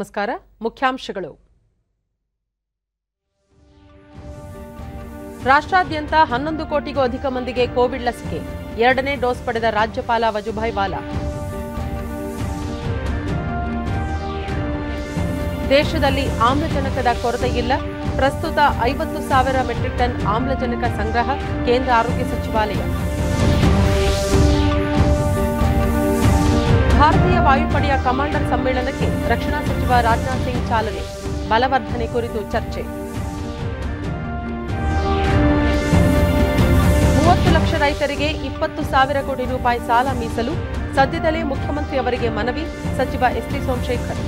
ನಮಸ್ಕಾರ ಮುಖ್ಯಾಂಶಗಳು ರಾಷ್ಟ್ರಾದ್ಯಂತ ಹನ್ನೊಂದು ಕೋಟಿಗೂ ಅಧಿಕ ಮಂದಿಗೆ ಕೋವಿಡ್ ಲಸಿಕೆ ಎರಡನೇ ಡೋಸ್ ಪಡೆದ ರಾಜ್ಯಪಾಲ ವಜುಭಾಯ್ ವಾಲಾ ದೇಶದಲ್ಲಿ ಆಮ್ಲಜನಕದ ಕೊರತೆ ಇಲ್ಲ ಪ್ರಸ್ತುತ ಐವತ್ತು ಸಾವಿರ ಮೆಟ್ರಿಕ್ ಟನ್ ಆಮ್ಲಜನಕ ಸಂಗ್ರಹ ಕೇಂದ್ರ ಆರೋಗ್ಯ ಸಚಿವಾಲಯ ಭಾರತೀಯ ವಾಯುಪಡೆಯ ಕಮಾಂಡರ್ ಸಮ್ಮೇಳನಕ್ಕೆ ರಕ್ಷಣಾ ಸಚಿವ ರಾಜನಾಥ್ ಸಿಂಗ್ ಚಾಲನೆ ಬಲವರ್ಧನೆ ಕುರಿತು ಚರ್ಚೆ ಮೂವತ್ತು ಲಕ್ಷ ರೈತರಿಗೆ ಇಪ್ಪತ್ತು ಸಾವಿರ ಕೋಟಿ ರೂಪಾಯಿ ಸಾಲ ಮೀಸಲು ಸದ್ಯದಲ್ಲೇ ಮುಖ್ಯಮಂತ್ರಿ ಅವರಿಗೆ ಮನವಿ ಸಚಿವ ಎಸ್ಟಿ ಸೋಮಶೇಖರ್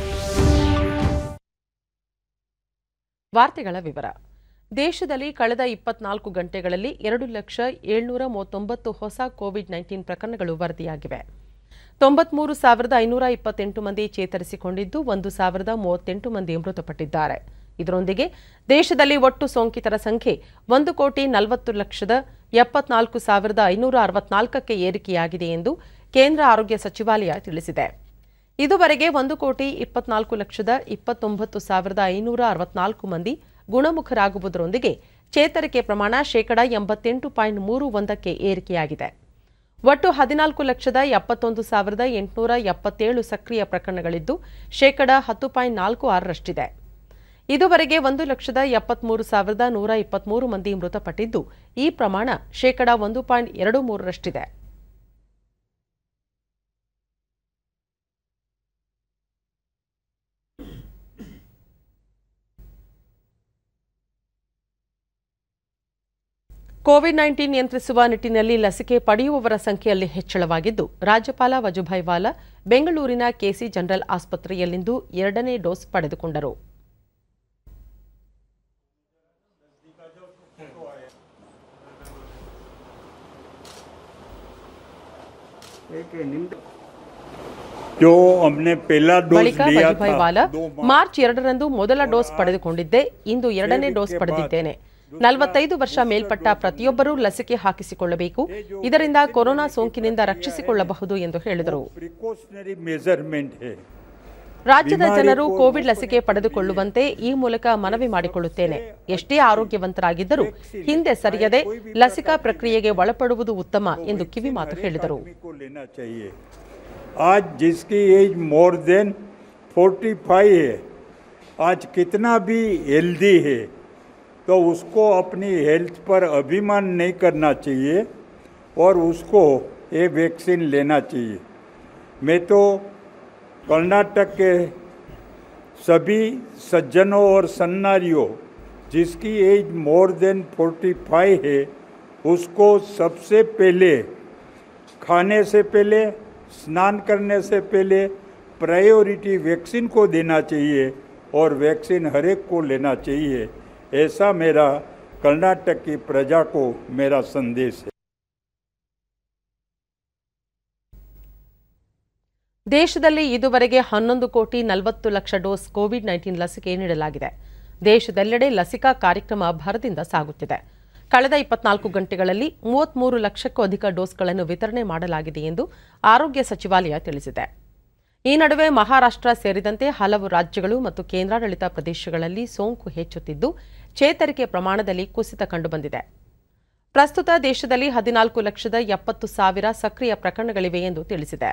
ವಾರ್ತೆಗಳ ವಿವರ ದೇಶದಲ್ಲಿ ಕಳೆದ ಇಪ್ಪತ್ನಾಲ್ಕು ಗಂಟೆಗಳಲ್ಲಿ ಎರಡು ಲಕ್ಷ ಏಳ್ನೂರ ಮೂವತ್ತೊಂಬತ್ತು ಹೊಸ ಕೋವಿಡ್ ನೈನ್ಟೀನ್ ಪ್ರಕರಣಗಳು ವರದಿಯಾಗಿವೆ ತೊಂಬತ್ಮೂರು ಸಾವಿರದ ಐನೂರ ಇಪ್ಪತ್ತೆಂಟು ಮಂದಿ ಚೇತರಿಸಿಕೊಂಡಿದ್ದು ಒಂದು ಸಾವಿರದ ಮೂವತ್ತೆಂಟು ಮಂದಿ ಮೃತಪಟ್ಟಿದ್ದಾರೆ ಇದರೊಂದಿಗೆ ದೇಶದಲ್ಲಿ ಒಟ್ಟು ಸೋಂಕಿತರ ಸಂಖ್ಯೆ ಒಂದು ಕೋಟಿ ನಲವತ್ತು ಲಕ್ಷದ ಎಪ್ಪತ್ನಾಲ್ಕು ಸಾವಿರದ ಐನೂರ ಅರವತ್ನಾಲ್ಕಕ್ಕೆ ಏರಿಕೆಯಾಗಿದೆ ಎಂದು ಕೇಂದ್ರ ಆರೋಗ್ಯ ಸಚಿವಾಲಯ ತಿಳಿಸಿದೆ ಇದುವರೆಗೆ ಒಂದು ಕೋಟಿ ಇಪ್ಪತ್ನಾಲ್ಕು ಲಕ್ಷದ ಇಪ್ಪತ್ತೊಂಬತ್ತು ಸಾವಿರದ ಐನೂರ ಅರವತ್ನಾಲ್ಕು ಮಂದಿ ಗುಣಮುಖರಾಗುವುದರೊಂದಿಗೆ ಚೇತರಿಕೆ ಪ್ರಮಾಣ ಶೇಕಡಾ ಎಂಬತ್ತೆಂಟು ಪಾಯಿಂಟ್ ಮೂರು ಒಂದಕ್ಕೆ ಏರಿಕೆಯಾಗಿದೆ ಒಟ್ಟು ಹದಿನಾಲ್ಕು ಲಕ್ಷದ ಎಪ್ಪತ್ತೊಂದು ಸಾವಿರದ ಎಂಟುನೂರ ಎಪ್ಪತ್ತೇಳು ಸಕ್ರಿಯ ಪ್ರಕರಣಗಳಿದ್ದು ಶೇಕಡಾ ಹತ್ತು ಪಾಯಿಂಟ್ ನಾಲ್ಕು ಆರರಷ್ಟಿದೆ ಇದುವರೆಗೆ ಒಂದು ಲಕ್ಷದ ಎಪ್ಪತ್ಮೂರು ಸಾವಿರದ ನೂರ ಇಪ್ಪತ್ಮೂರು ಮಂದಿ ಮೃತಪಟ್ಟಿದ್ದು ಈ ಪ್ರಮಾಣ ಶೇಕಡಾ ಒಂದು ಪಾಯಿಂಟ್ ಎರಡು ಮೂರರಷ್ಟಿದೆ ಕೋವಿಡ್ ನೈನ್ಟೀನ್ ನಿಯಂತ್ರಿಸುವ ನಿಟ್ಟಿನಲ್ಲಿ ಲಸಿಕೆ ಪಡೆಯುವವರ ಸಂಖ್ಯೆಯಲ್ಲಿ ಹೆಚ್ಚಳವಾಗಿದ್ದು ರಾಜ್ಯಪಾಲ ವಜುಭಾಯ್ ವಾಲಾ ಬೆಂಗಳೂರಿನ ಕೆಸಿ ಜನರಲ್ ಆಸ್ಪತ್ರೆಯಲ್ಲಿಂದು ಎರಡನೇ ಡೋಸ್ ಪಡೆದುಕೊಂಡರು जो हमने पहला डोज ಬಳಿಕ लिया ವಜುಭಾಯ್ था ವಾಲಾ दो माह ಮಾರ್ಚ್ ಎರಡರಂದು ಮೊದಲ ಡೋಸ್ ಪಡೆದುಕೊಂಡಿದ್ದೆ ಇಂದು ಎರಡನೇ ಡೋಸ್ ಪಡೆದಿದ್ದೇನೆ ನಲವತ್ತೈದು ವರ್ಷ ಮೇಲ್ಪಟ್ಟ ಪ್ರತಿಯೊಬ್ಬರೂ ಲಸಿಕೆ ಹಾಕಿಸಿಕೊಳ್ಳಬೇಕು ಇದರಿಂದ ಕೊರೋನಾ ಸೋಂಕಿನಿಂದ ರಕ್ಷಿಸಿಕೊಳ್ಳಬಹುದು ಎಂದು ಹೇಳಿದರು प्रिकॉशनरी मेजरमेंट है ರಾಜ್ಯದ ಜನರು ಕೋವಿಡ್ ಲಸಿಕೆ ಪಡೆದುಕೊಳ್ಳುವಂತೆ ಈ ಮೂಲಕ ಮನವಿ ಮಾಡಿಕೊಳ್ಳುತ್ತೇನೆ ಎಷ್ಟೇ ಆರೋಗ್ಯವಂತರಾಗಿದ್ದರೂ ಹಿಂದೆ ಸರಿಯದೆ ಲಸಿಕಾ ಪ್ರಕ್ರಿಯೆಗೆ ಒಳಪಡುವುದು ಉತ್ತಮ ಎಂದು ಕಿವಿಮಾತು ಹೇಳಿದರು आदमी को लेना चाहिए आज जिसकी एज मोर देन 45 है आज कितना भी हेल्दी है तो उसको अपनी हेल्थ पर अभिमान नहीं करना चाहिए और उसको ये वैक्सीन लेना चाहिए मैं तो कर्नाटक के सभी सज्जनों और सन्नारियों जिसकी एज मोर देन 45 है उसको सबसे पहले खाने से पहले स्नान करने से पहले प्रायोरिटी वैक्सीन को देना चाहिए और वैक्सीन हर एक को लेना चाहिए ऐसा मेरा कर्नाटक की प्रजा को मेरा संदेश है ದೇಶದಲ್ಲಿ ಇದುವರೆಗೆ ಹನ್ನೊಂದು ಕೋಟಿ ನಲವತ್ತು ಲಕ್ಷ ಡೋಸ್ ಕೋವಿಡ್ ನೈನ್ಟೀನ್ ಲಸಿಕೆ ನೀಡಲಾಗಿದೆ ದೇಶದೆಲ್ಲೆಡೆ ಲಸಿಕಾ ಕಾರ್ಯಕ್ರಮ ಭರದಿಂದ ಸಾಗುತ್ತಿದೆ ಕಳೆದ ಇಪ್ಪತ್ನಾಲ್ಕು ಗಂಟೆಗಳಲ್ಲಿ ಮೂವತ್ಮೂರು ಲಕ್ಷಕ್ಕೂ ಅಧಿಕ ಡೋಸ್ಗಳನ್ನು ವಿತರಣೆ ಮಾಡಲಾಗಿದೆ ಎಂದು ಆರೋಗ್ಯ ಸಚಿವಾಲಯ ತಿಳಿಸಿದೆ ಈ ನಡುವೆ ಮಹಾರಾಷ್ಟ್ರ ಸೇರಿದಂತೆ ಹಲವು ರಾಜ್ಯಗಳು ಮತ್ತು ಕೇಂದ್ರಾಡಳಿತ ಪ್ರದೇಶಗಳಲ್ಲಿ ಸೋಂಕು ಹೆಚ್ಚುತ್ತಿದ್ದು ಚೇತರಿಕೆ ಪ್ರಮಾಣದಲ್ಲಿ ಕುಸಿತ ಕಂಡುಬಂದಿದೆ ಪ್ರಸ್ತುತ ದೇಶದಲ್ಲಿ ಹದಿನಾಲ್ಕು ಲಕ್ಷದ ಎಪ್ಪತ್ತು ಸಾವಿರ ಸಕ್ರಿಯ ಪ್ರಕರಣಗಳಿವೆ ಎಂದು ತಿಳಿಸಿದೆ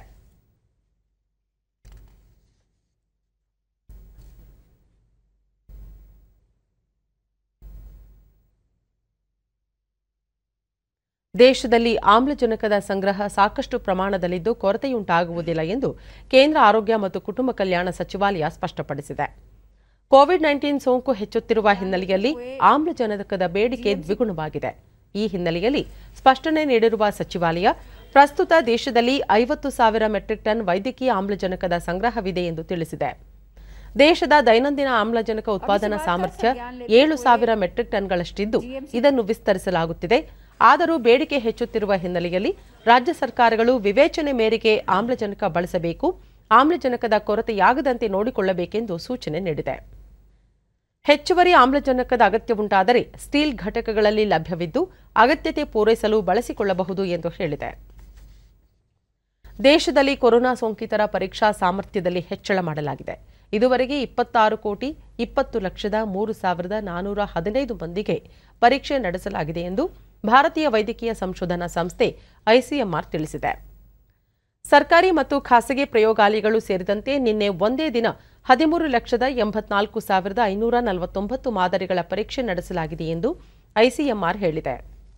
ದೇಶದಲ್ಲಿ ಆಮ್ಲಜನಕದ ಸಂಗ್ರಹ ಸಾಕಷ್ಟು ಪ್ರಮಾಣದಲ್ಲಿದ್ದು ಕೊರತೆಯುಂಟಾಗುವುದಿಲ್ಲ ಎಂದು ಕೇಂದ್ರ ಆರೋಗ್ಯ ಮತ್ತು ಕುಟುಂಬ ಕಲ್ಯಾಣ ಸಚಿವಾಲಯ ಸ್ಪಷ್ಟಪಡಿಸಿದೆ ಕೋವಿಡ್ ನೈನ್ಟೀನ್ ಸೋಂಕು ಹೆಚ್ಚುತ್ತಿರುವ ಹಿನ್ನೆಲೆಯಲ್ಲಿ ಆಮ್ಲಜನಕದ ಬೇಡಿಕೆ ದ್ವಿಗುಣವಾಗಿದೆ ಈ ಹಿನ್ನೆಲೆಯಲ್ಲಿ ಸ್ಪಷ್ಟನೆ ನೀಡಿರುವ ಸಚಿವಾಲಯ ಪ್ರಸ್ತುತ ದೇಶದಲ್ಲಿ ಐವತ್ತು ಸಾವಿರ ಮೆಟ್ರಿಕ್ ಟನ್ ವೈದ್ಯಕೀಯ ಆಮ್ಲಜನಕದ ಸಂಗ್ರಹವಿದೆ ಎಂದು ತಿಳಿಸಿದೆ ದೇಶದ ದೈನಂದಿನ ಆಮ್ಲಜನಕ ಉತ್ಪಾದನಾ ಸಾಮರ್ಥ್ಯ ಏಳು ಸಾವಿರ ಮೆಟ್ರಿಕ್ ಟನ್ಗಳಷ್ಟಿದ್ದು ಇದನ್ನು ವಿಸ್ತರಿಸಲಾಗುತ್ತಿದೆ ಆದರೂ ಬೇಡಿಕೆ ಹೆಚ್ಚುತ್ತಿರುವ ಹಿನ್ನೆಲೆಯಲ್ಲಿ ರಾಜ್ಯ ಸರ್ಕಾರಗಳು ವಿವೇಚನೆ ಮೇರೆಗೆ ಆಮ್ಲಜನಕ ಬಳಸಬೇಕು ಆಮ್ಲಜನಕದ ಕೊರತೆಯಾಗದಂತೆ ನೋಡಿಕೊಳ್ಳಬೇಕೆಂದು ಸೂಚನೆ ನೀಡಿದೆ ಹೆಚ್ಚುವರಿ ಆಮ್ಲಜನಕದ ಅಗತ್ಯವುಂಟಾದರೆ ಸ್ಟೀಲ್ ಘಟಕಗಳಲ್ಲಿ ಲಭ್ಯವಿದ್ದು ಅಗತ್ಯತೆ ಪೂರೈಸಲು ಬಳಸಿಕೊಳ್ಳಬಹುದು ಎಂದು ಹೇಳಿದೆ ದೇಶದಲ್ಲಿ ಕೊರೋನಾ ಸೋಂಕಿತರ ಪರೀಕ್ಷಾ ಸಾಮರ್ಥ್ಯದಲ್ಲಿ ಹೆಚ್ಚಳ ಮಾಡಲಾಗಿದೆ ಇದುವರೆಗೆ ಇಪ್ಪತ್ತಾರು ಕೋಟಿ ಇಪ್ಪತ್ತು ಲಕ್ಷದ ಮೂರು ಸಾವಿರದ ನಾನೂರ ಹದಿನೈದು ಮಂದಿಗೆ ಪರೀಕ್ಷೆ ನಡೆಸಲಾಗಿದೆ ಎಂದು ಭಾರತೀಯ ವೈದ್ಯಕೀಯ ಸಂಶೋಧನಾ ಸಂಸ್ಥೆ ಐಸಿಎಂಆರ್ ತಿಳಿಸಿದೆ ಸರ್ಕಾರಿ ಮತ್ತು ಖಾಸಗಿ ಪ್ರಯೋಗಾಲಯಗಳು ಸೇರಿದಂತೆ ನಿನ್ನೆ ಒಂದೇ ದಿನ ಹದಿಮೂರು ಲಕ್ಷದ ಎಂಬತ್ನಾಲ್ಕು ಸಾವಿರದ ಐನೂರ ನಲವತ್ತೊಂಬತ್ತು ಮಾದರಿಗಳ ಪರೀಕ್ಷೆ ನಡೆಸಲಾಗಿದೆ ಎಂದು ಐಸಿಎಂಆರ್ ಹೇಳಿದೆ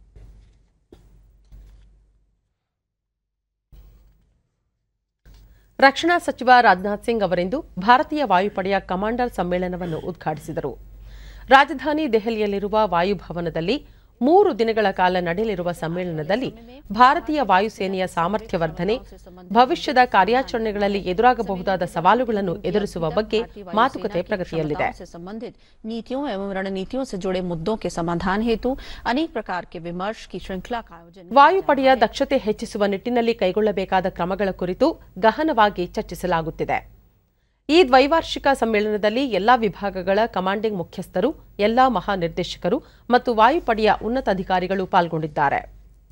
ರಕ್ಷಣಾ ಸಚಿವ ರಾಜನಾಥ್ ಸಿಂಗ್ ಅವರಿಂದು ಭಾರತೀಯ ವಾಯುಪಡೆಯ ಕಮಾಂಡರ್ ಸಮ್ಮೇಳನವನ್ನು ಉದ್ಘಾಟಿಸಿದರು ರಾಜಧಾನಿ ದೆಹಲಿಯಲ್ಲಿರುವ ವಾಯುಭವನದಲ್ಲಿ ಮೂರು ದಿನಗಳ ಕಾಲ ನಡೆಯಲಿರುವ ಸಮ್ಮೇಳನದಲ್ಲಿ ಭಾರತೀಯ ವಾಯುಸೇನೆಯ ಸಾಮರ್ಥ್ಯ ವರ್ಧನೆ ಭವಿಷ್ಯದ ಕಾರ್ಯಾಚರಣೆಗಳಲ್ಲಿ ಎದುರಾಗಬಹುದಾದ ಸವಾಲುಗಳನ್ನು ಎದುರಿಸುವ ಬಗ್ಗೆ ಮಾತುಕತೆ ಪ್ರಗತಿಯಲ್ಲಿದೆ से संबंधित नीतियों एवं रणनीतियों से जुड़े मुद्दों के समाधान हेतु अनेक प्रकार के विमर्श की श्रृंखला का आयोजन ವಾಯುಪಡೆಯ ದಕ್ಷತೆ ಹೆಚ್ಚಿಸುವ ನಿಟ್ಟಿನಲ್ಲಿ ಕೈಗೊಳ್ಳಬೇಕಾದ ಕ್ರಮಗಳ ಕುರಿತು ಗಹನವಾಗಿ ಚರ್ಚಿಸಲಾಗುತ್ತಿದೆ ಈ ದ್ವೈವಾರ್ಷಿಕ ಸಮ್ಮೇಳನದಲ್ಲಿ ಎಲ್ಲಾ ವಿಭಾಗಗಳ ಕಮಾಂಡಿಂಗ್ ಮುಖ್ಯಸ್ಥರು ಎಲ್ಲಾ ಮಹಾನಿರ್ದೇಶಕರು ಮತ್ತು ವಾಯುಪಡೆಯ ಉನ್ನತಾಧಿಕಾರಿಗಳು ಪಾಲ್ಗೊಂಡಿದ್ದಾರೆ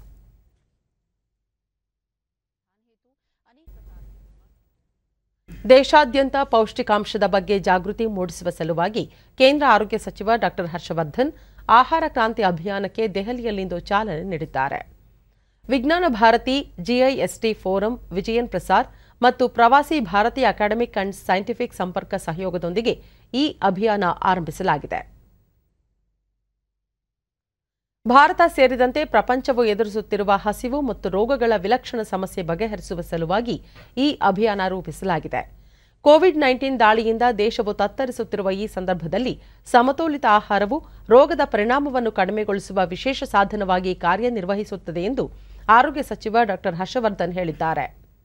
ದೇಶಾದ್ಯಂತ ಪೌಷ್ಟಿಕಾಂಶದ ಬಗ್ಗೆ ಜಾಗೃತಿ ಮೂಡಿಸುವ ಸಲುವಾಗಿ ಕೇಂದ್ರ ಆರೋಗ್ಯ ಸಚಿವ ಡಾ ಹರ್ಷವರ್ಧನ್ ಆಹಾರ ಕ್ರಾಂತಿ ಅಭಿಯಾನಕ್ಕೆ ದೆಹಲಿಯಲ್ಲಿಂದು ಚಾಲನೆ ನೀಡಿದ್ದಾರೆ ವಿಜ್ಞಾನ ಭಾರತಿ ಜಿಐಎಸ್ಟಿ ಫೋರಂ ವಿಜಯನ್ ಪ್ರಸಾರ್ ಮತ್ತು ಪ್ರವಾಸಿ ಭಾರತೀಯ ಅಕಾಡೆಮಿಕ್ ಅಂಡ್ ಸೈಂಟಿಫಿಕ್ ಸಂಪರ್ಕ ಸಹಯೋಗದೊಂದಿಗೆ ಈ ಅಭಿಯಾನ ಆರಂಭಿಸಲಾಗಿದೆ ಭಾರತ ಸೇರಿದಂತೆ ಪ್ರಪಂಚವು ಎದುರಿಸುತ್ತಿರುವ ಹಸಿವು ಮತ್ತು ರೋಗಗಳ ವಿಲಕ್ಷಣ ಸಮಸ್ಯೆ ಬಗೆಹರಿಸುವ ಸಲುವಾಗಿ ಈ ಅಭಿಯಾನ ರೂಪಿಸಲಾಗಿದೆ ಕೋವಿಡ್ ನೈನ್ಟೀನ್ ದಾಳಿಯಿಂದ ದೇಶವು ತತ್ತರಿಸುತ್ತಿರುವ ಈ ಸಂದರ್ಭದಲ್ಲಿ ಸಮತೋಲಿತ ಆಹಾರವು ರೋಗದ ಪರಿಣಾಮವನ್ನು ಕಡಿಮೆಗೊಳಿಸುವ ವಿಶೇಷ ಸಾಧನವಾಗಿ ಕಾರ್ಯನಿರ್ವಹಿಸುತ್ತದೆ ಎಂದು ಆರೋಗ್ಯ ಸಚಿವ ಡಾ ಹರ್ಷವರ್ಧನ್ ಹೇಳಿದ್ದಾರೆ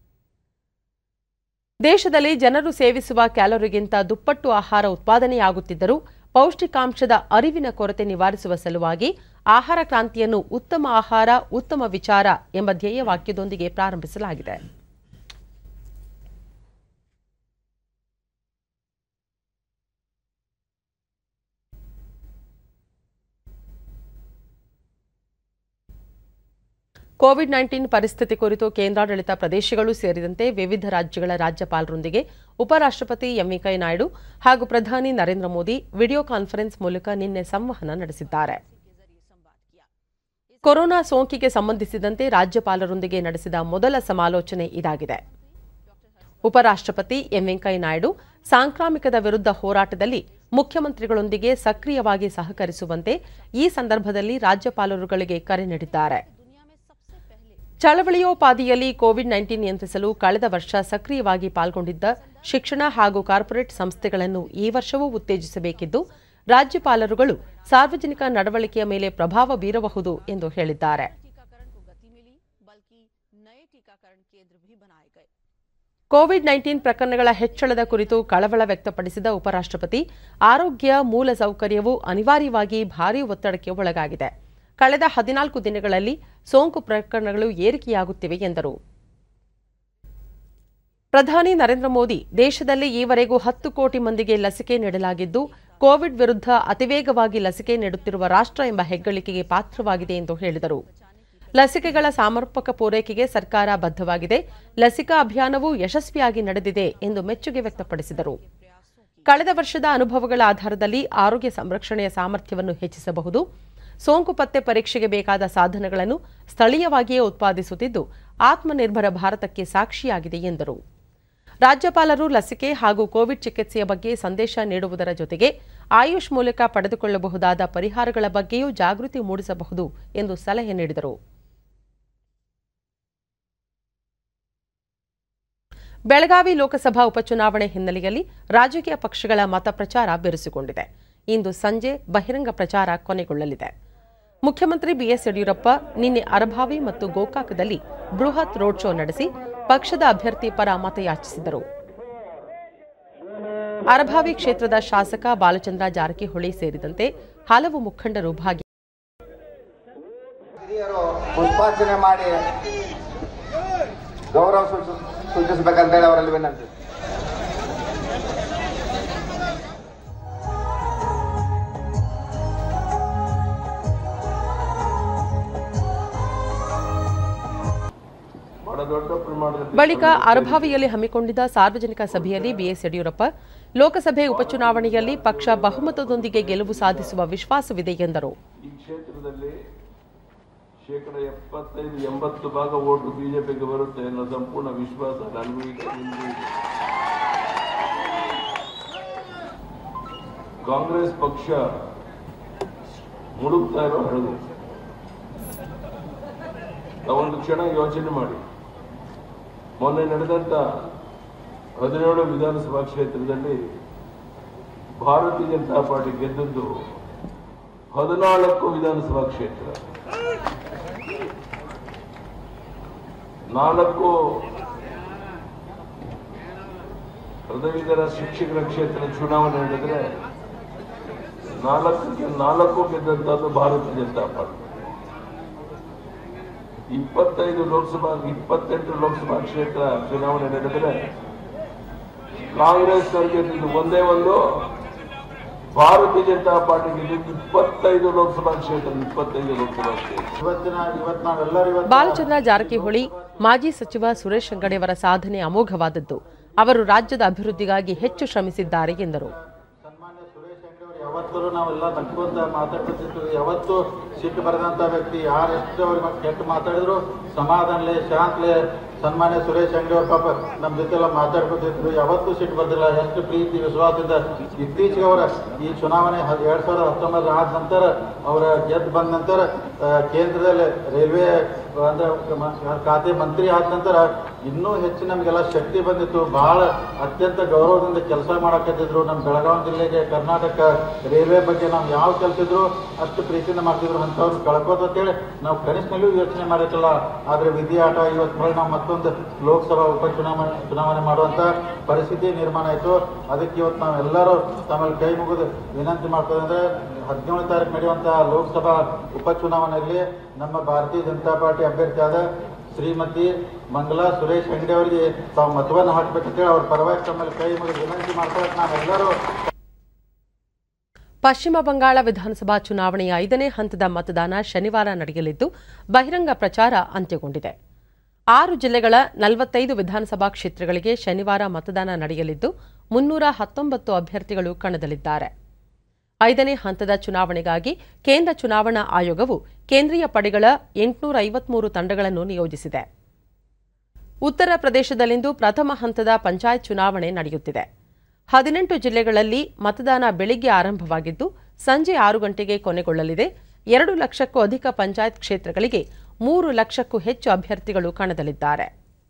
ದೇಶದಲ್ಲಿ ಜನರು ಸೇವಿಸುವ ಕ್ಯಾಲೋರಿಗಿಂತ ದುಪ್ಪಟ್ಟು ಆಹಾರ ಉತ್ಪಾದನೆಯಾಗುತ್ತಿದ್ದರೂ ಪೌಷ್ಟಿಕಾಂಶದ ಅರಿವಿನ ಕೊರತೆ ನಿವಾರಿಸುವ ಸಲುವಾಗಿ ಆಹಾರ ಕ್ರಾಂತಿಯನ್ನು ಉತ್ತಮ ಆಹಾರ ಉತ್ತಮ ವಿಚಾರ ಎಂಬ ಧ್ಯೇಯವಾಕ್ಯದೊಂದಿಗೆ ಪ್ರಾರಂಭಿಸಲಾಗಿದೆ ಕೋವಿಡ್ ನೈನ್ಟೀನ್ ಪರಿಸ್ಥಿತಿ ಕುರಿತು ಕೇಂದ್ರಾಡಳಿತ ಪ್ರದೇಶಗಳು ಸೇರಿದಂತೆ ವಿವಿಧ ರಾಜ್ಯಗಳ ರಾಜ್ಯಪಾಲರೊಂದಿಗೆ ಉಪರಾಷ್ಟ್ರಪತಿ ಎಂ ವೆಂಕಯ್ಯ ನಾಯ್ಡು ಹಾಗೂ ಪ್ರಧಾನಿ ನರೇಂದ್ರ ಮೋದಿ ವಿಡಿಯೋ ಕಾನ್ಫರೆನ್ಸ್ ಮೂಲಕ ನಿನ್ನೆ ಸಂವಹನ ನಡೆಸಿದ್ದಾರೆ ಕೊರೋನಾ ಸೋಂಕಿಗೆ ಸಂಬಂಧಿಸಿದಂತೆ ರಾಜ್ಯಪಾಲರೊಂದಿಗೆ ನಡೆಸಿದ ಮೊದಲ ಸಮಾಲೋಚನೆ ಇದಾಗಿದೆ ಉಪರಾಷ್ಟ್ರಪತಿ ಎಂ ವೆಂಕಯ್ಯ ನಾಯ್ಡು ಸಾಂಕ್ರಾಮಿಕದ ವಿರುದ್ಧ ಹೋರಾಟದಲ್ಲಿ ಮುಖ್ಯಮಂತ್ರಿಗಳೊಂದಿಗೆ ಸಕ್ರಿಯವಾಗಿ ಸಹಕರಿಸುವಂತೆ ಈ ಸಂದರ್ಭದಲ್ಲಿ ರಾಜ್ಯಪಾಲರುಗಳಿಗೆ ಕರೆ ನೀಡಿದ್ದಾರೆ ಚಳವಳಿಯೋಪಾದಿಯಲ್ಲಿ ಕೋವಿಡ್ ನೈನ್ಟೀನ್ ನಿಯಂತ್ರಿಸಲು ಕಳೆದ ವರ್ಷ ಸಕ್ರಿಯವಾಗಿ ಪಾಲ್ಗೊಂಡಿದ್ದ ಶಿಕ್ಷಣ ಹಾಗೂ ಕಾರ್ಪೊರೇಟ್ ಸಂಸ್ಥೆಗಳನ್ನು ಈ ವರ್ಷವೂ ಉತ್ತೇಜಿಸಬೇಕಿದ್ದು ರಾಜ್ಯಪಾಲರುಗಳು ಸಾರ್ವಜನಿಕ ನಡವಳಿಕೆಯ ಮೇಲೆ ಪ್ರಭಾವ ಬೀರಬಹುದು ಎಂದು ಹೇಳಿದ್ದಾರೆ टीकाकरण को गति मिली बल्कि नए टीकाकरण केंद्र भी बनाए गए ಕೋವಿಡ್ ನೈನ್ಟೀನ್ ಪ್ರಕರಣಗಳ ಹೆಚ್ಚಳದ ಕುರಿತು ಕಳವಳ ವ್ಯಕ್ತಪಡಿಸಿದ ಉಪರಾಷ್ಟ್ರಪತಿ ಆರೋಗ್ಯ ಮೂಲಸೌಕರ್ಯವು ಅನಿವಾರ್ಯವಾಗಿ ಭಾರೀ ಒತ್ತಡಕ್ಕೆ ಒಳಗಾಗಿದೆ ಕಳೆದ ಹದಿನಾಲ್ಕು ದಿನಗಳಲ್ಲಿ ಸೋಂಕು ಪ್ರಕರಣಗಳು ಏರಿಕೆಯಾಗುತ್ತಿವೆ ಎಂದರು ಪ್ರಧಾನಿ ನರೇಂದ್ರ ಮೋದಿ ದೇಶದಲ್ಲಿ ಈವರೆಗೂ ಹತ್ತು ಕೋಟಿ ಮಂದಿಗೆ ಲಸಿಕೆ ನೀಡಲಾಗಿದ್ದು ಕೋವಿಡ್ ವಿರುದ್ಧ ಅತಿವೇಗವಾಗಿ ಲಸಿಕೆ ನೀಡುತ್ತಿರುವ ರಾಷ್ಟ್ರ ಎಂಬ ಹೆಗ್ಗಳಿಕೆಗೆ ಪಾತ್ರವಾಗಿದೆ ಎಂದು ಹೇಳಿದರು ಲಸಿಕೆಗಳ ಸಮರ್ಪಕ ಪೂರೈಕೆಗೆ ಸರ್ಕಾರ ಬದ್ಧವಾಗಿದೆ ಲಸಿಕಾ ಅಭಿಯಾನವೂ ಯಶಸ್ವಿಯಾಗಿ ನಡೆದಿದೆ ಎಂದು ಮೆಚ್ಚುಗೆ ವ್ಯಕ್ತಪಡಿಸಿದರು ಕಳೆದ ವರ್ಷದ ಅನುಭವಗಳ ಆಧಾರದಲ್ಲಿ ಆರೋಗ್ಯ ಸಂರಕ್ಷಣೆಯ ಸಾಮರ್ಥ್ಯವನ್ನು ಹೆಚ್ಚಿಸಬಹುದು ಸೋಂಕು ಪತ್ತೆ ಪರೀಕ್ಷೆಗೆ ಬೇಕಾದ ಸಾಧನಗಳನ್ನು ಸ್ಥಳೀಯವಾಗಿಯೇ ಉತ್ಪಾದಿಸುತ್ತಿದ್ದು ಆತ್ಮನಿರ್ಭರ ಭಾರತಕ್ಕೆ ಸಾಕ್ಷಿಯಾಗಿದೆ ಎಂದರು ರಾಜ್ಯಪಾಲರು ಲಸಿಕೆ ಹಾಗೂ ಕೋವಿಡ್ ಚಿಕಿತ್ಸೆಯ ಬಗ್ಗೆ ಸಂದೇಶ ನೀಡುವುದರ ಜೊತೆಗೆ ಆಯುಷ್ ಮೂಲಕ ಪಡೆದುಕೊಳ್ಳಬಹುದಾದ ಪರಿಹಾರಗಳ ಬಗ್ಗೆಯೂ ಜಾಗೃತಿ ಮೂಡಿಸಬಹುದು ಎಂದು ಸಲಹೆ ನೀಡಿದರು ಬೆಳಗಾವಿ ಲೋಕಸಭಾ ಉಪಚುನಾವಣೆ ಹಿನ್ನೆಲೆಯಲ್ಲಿ ರಾಜಕೀಯ ಪಕ್ಷಗಳ ಮತ ಪ್ರಚಾರ ಬಿರುಸುಗೊಂಡಿದೆ ಇಂದು ಸಂಜೆ ಬಹಿರಂಗ ಪ್ರಚಾರ ಕೊನೆಗೊಳ್ಳಲಿದೆ ಮುಖ್ಯಮಂತ್ರಿ ಬಿಎಸ್ ಯಡಿಯೂರಪ್ಪ ನಿನ್ನೆ ಅರಭಾವಿ ಮತ್ತು ಗೋಕಾಕದಲ್ಲಿ ಬೃಹತ್ ರೋಡ್ ಶೋ ನಡೆಸಿ ಪಕ್ಷದ ಅಭ್ಯರ್ಥಿ ಪರ ಮತಯಾಚಿಸಿದರು ಅರಭಾವಿ ಕ್ಷೇತ್ರದ ಶಾಸಕ ಬಾಲಚಂದ್ರ ಜಾರಕಿಹೊಳಿ ಸೇರಿದಂತೆ ಹಲವು ಮುಖಂಡರು ಭಾಗಿ ಹಿರಿಯರು ಪುಷ್ಪಾರ್ಚನೆ ಮಾಡಿ ಗೌರವ ಸೂಚಿ ಸೂಚಿಸಬೇಕಂತೇಳಿ ಅವರಲ್ಲಿ ವಿನಂತಿ ಮಾಡೋದು ದೊಡ್ಡ ಪ್ರಮಾಣದಲ್ಲಿ ಬಳಿಕ ಅರಭಾವಿಯಲ್ಲಿ ಹಮ್ಮಿಕೊಂಡಿದ್ದ ಸಾರ್ವಜನಿಕ ಸಭೆಯಲ್ಲಿ ಬಿಎಸ್ ಯಡಿಯೂರಪ್ಪ ಲೋಕಸಭೆ ಉಪಚುನಾವಣೆಯಲ್ಲಿ ಪಕ್ಷ ಬಹುಮತದೊಂದಿಗೆ ಗೆಲುವು ಸಾಧಿಸುವ ವಿಶ್ವಾಸವಿದೆ ಎಂದರು ಈ ಕ್ಷೇತ್ರದಲ್ಲಿ ಶೇಕಡ ಎಪ್ಪತ್ತೈದು ಎಂಬತ್ತು ಭಾಗ ಓಟು ಬಿಜೆಪಿಗೆ ಬರುತ್ತೆ ಅನ್ನೋ ಸಂಪೂರ್ಣ ವಿಶ್ವಾಸ ನನಗೂ ಇದೆ ನಿಮಗೂ ಇದೆ ಕಾಂಗ್ರೆಸ್ ಪಕ್ಷ ಮುಳುಗ್ತಾ ಇರೋ ಹಡಗು ತಾವೊಂದು ಕ್ಷಣ ಯೋಚನೆ ಮಾಡಿ ಮೊನ್ನೆ ನಡೆದಂತ ಹದಿನೇಳು ವಿಧಾನಸಭಾ ಕ್ಷೇತ್ರದಲ್ಲಿ ಭಾರತೀಯ ಜನತಾ ಪಾರ್ಟಿ ಗೆದ್ದದ್ದು ಹದಿನಾಲ್ಕು ವಿಧಾನಸಭಾ ಕ್ಷೇತ್ರ ನಾಲ್ಕು ಪದವೀಧರ ಶಿಕ್ಷಕರ ಕ್ಷೇತ್ರ ಚುನಾವಣೆ ನಡೆದ್ರೆ ನಾಲ್ಕಕ್ಕೆ ನಾಲ್ಕು ಗೆದ್ದಂತದ್ದು ಭಾರತೀಯ ಜನತಾ ಪಾರ್ಟಿ ಇಪ್ಪತ್ತೈದು ಲೋಕಸಭಾ ಇಪ್ಪತ್ತೆಂಟು ಲೋಕಸಭಾ ಕ್ಷೇತ್ರ ಚುನಾವಣೆ ನಡೆದರೆ ಕಾಂಗ್ರೆಸ್ ಗೆದ್ದಿದ್ದು ಒಂದೇ ಒಂದು ಭಾರತೀಯ ಜನತಾ ಪಾರ್ಟಿ ಗೆದ್ದಿದ್ದು ಇಪ್ಪತ್ತೈದು ಲೋಕಸಭಾ ಕ್ಷೇತ್ರ ಇಪ್ಪತ್ತೈದು ಲೋಕಸಭಾ ಕ್ಷೇತ್ರ ಇವತ್ತಿನ ಇವತ್ತು ನಾವೆಲ್ಲರೂ ಇವತ್ತು ಬಾಲಚಂದ್ರ ಜಾರಕಿಹೊಳಿ ಮಾಜಿ ಸಚಿವ ಸುರೇಶ್ ಅಂಗಡಿಯವರ ಸಾಧನೆ ಅಮೋಘವಾದದ್ದು ಅವರು ರಾಜ್ಯದ ಅಭಿವೃದ್ಧಿಗಾಗಿ ಹೆಚ್ಚು ಶ್ರಮಿಸಿದ್ದಾರೆ ಎಂದರು ಸನ್ಮಾನ್ಯ ಸುರೇಶ್ ಅಂಗಡಿ ಅವರು ಯಾವತ್ತೂ ನಾವೆಲ್ಲ ನಕ್ಕೊಂತ ಮಾತಾಡ್ಕೊತಿರ್ತೀವಿ ಯಾವತ್ತು ಸಿಟ್ಟು ಬರೆದಂತ ವ್ಯಕ್ತಿ ಯಾರು ಎಷ್ಟು ಅವ್ರಿಗೆ ಮತ್ತೆ ಕೆಟ್ಟ ಮಾತಾಡಿದ್ರು ಸಮಾಧಾನಲೆ ಶಾಂತಲೆ ಸನ್ಮಾನ್ಯ ಸುರೇಶ್ ಅಂಗಡಿ ಅವ್ರ ಪಾಪ ನಮ್ಮ ಜೊತೆ ಎಲ್ಲ ಮಾತಾಡ್ಕೊತಿದ್ರು ಯಾವತ್ತೂ ಸಿಟ್ಟು ಬರ್ದಿಲ್ಲ ಎಷ್ಟು ಪ್ರೀತಿ ವಿಶ್ವಾಸದಿಂದ ಇತ್ತೀಚೆಗೆ ಅವರ ಈ ಚುನಾವಣೆ ಹದ್- ಎರಡ್ ಸಾವಿರದ ಹತ್ತೊಂಬತ್ತರ ಆದ ನಂತರ ಅವರ ಗೆದ್ದು ಬಂದ ನಂತರ ಆ, ಕೇಂದ್ರದಲ್ಲಿ ರೈಲ್ವೆ ಅಂದ್ರೆ ಮ- ಖಾತೆ ಮಂತ್ರಿ ಆದ ನಂತರ ಇನ್ನೂ ಹೆಚ್ಚು ನಮಗೆಲ್ಲ ಶಕ್ತಿ ಬಂದಿತ್ತು ಬಹಳ ಅತ್ಯಂತ ಗೌರವದಿಂದ ಕೆಲಸ ಮಾಡಕತ್ತಿದ್ರು ನಮ್ಮ ಬೆಳಗಾವಿ ಜಿಲ್ಲೆಗೆ ಕರ್ನಾಟಕ ರೈಲ್ವೆ ಬಗ್ಗೆ ನಾವು ಯಾವ ಕೆಲಸ ಇದ್ರು ಅಷ್ಟು ಪ್ರೀತಿಯಿಂದ ಮಾಡ್ತಿದ್ರು ಅಂಥವ್ರು ಕಳ್ಕೋತ ಅಂತೇಳಿ ನಾವು ಕನಿಷ್ಠನಲ್ಲೂ ಯೋಚನೆ ಮಾಡಿರಲಿಲ್ಲ ಆದರೆ ವಿಧಿಯಾಟ ಇವತ್ತು ಹೊಳ್ಳಿ ನಾವು ಮತ್ತೊಂದು ಲೋಕಸಭಾ ಉಪಚುನಾವಣೆ ಚುನಾವಣೆ ಮಾಡುವಂಥ ಪರಿಸ್ಥಿತಿ ನಿರ್ಮಾಣ ಆಯಿತು ಅದಕ್ಕೆ ಇವತ್ತು ನಾವೆಲ್ಲರೂ ತಮ್ಮಲ್ಲಿ ಕೈ ಮುಗಿದು ವಿನಂತಿ ಮಾಡ್ಕೋದಂದ್ರೆ ಹದಿನೇಳು ತಾರೀಕು ನಡೆಯುವಂಥ ಲೋಕಸಭಾ ಉಪಚುನಾವಣೆಯಲ್ಲಿ ನಮ್ಮ ಭಾರತೀಯ ಜನತಾ ಪಾರ್ಟಿ ಅಭ್ಯರ್ಥಿಯಾದ ಶ್ರೀಮತಿ ಮಂಗಲಾ ಸುರೇಶ್ ಹೆಂಗಡೆ ಅವರಿಗೆ ತಾವು ಮತವನ್ನು ಹಾಕಬೇಕಂತೇಳಿ ಅವ್ರ ಪರವಾಗಿ ತಮ್ಮಲ್ಲಿ ಕೈ ಮುಗಿದು ವಿನಂತಿ ಮಾಡ್ಕೊಳಕ್ಕೆ ನಾವೆಲ್ಲರೂ ಪಶ್ಚಿಮ ಬಂಗಾಳ ವಿಧಾನಸಭಾ ಚುನಾವಣೆಯ ಐದನೇ ಹಂತದ ಮತದಾನ ಶನಿವಾರ ನಡೆಯಲಿದ್ದು ಬಹಿರಂಗ ಪ್ರಚಾರ ಅಂತ್ಯಗೊಂಡಿದೆ ಆರು ಜಿಲ್ಲೆಗಳ ನಲವತ್ತೈದು ವಿಧಾನಸಭಾ ಕ್ಷೇತ್ರಗಳಿಗೆ ಶನಿವಾರ ಮತದಾನ ನಡೆಯಲಿದ್ದು ಮುನ್ನೂರ ಹತ್ತೊಂಬತ್ತು ಅಭ್ಯರ್ಥಿಗಳು ಕಣದಲ್ಲಿದ್ದಾರೆ ಐದನೇ ಹಂತದ ಚುನಾವಣೆಗಾಗಿ ಕೇಂದ್ರ ಚುನಾವಣಾ ಆಯೋಗವು ಕೇಂದ್ರೀಯ ಪಡೆಗಳ ಎಂಟುನೂರ ಐವತ್ಮೂರು ತಂಡಗಳನ್ನು ನಿಯೋಜಿಸಿದೆ ಉತ್ತರ ಪ್ರದೇಶದಲ್ಲಿಂದು ಪ್ರಥಮ ಹಂತದ ಪಂಚಾಯತ್ ಚುನಾವಣೆ ನಡೆಯುತ್ತಿದೆ ಹದಿನೆಂಟು ಜಿಲ್ಲೆಗಳಲ್ಲಿ ಮತದಾನ ಬೆಳಿಗ್ಗೆ ಆರಂಭವಾಗಿದ್ದು ಸಂಜೆ ಆರು ಗಂಟೆಗೆ ಕೊನೆಗೊಳ್ಳಲಿದೆ ಎರಡು ಲಕ್ಷಕ್ಕೂ ಅಧಿಕ ಪಂಚಾಯತ್ ಕ್ಷೇತ್ರಗಳಿಗೆ ಮೂರು ಲಕ್ಷಕ್ಕೂ ಹೆಚ್ಚು ಅಭ್ಯರ್ಥಿಗಳು ಕಣದಲ್ಲಿದ್ದಾರೆ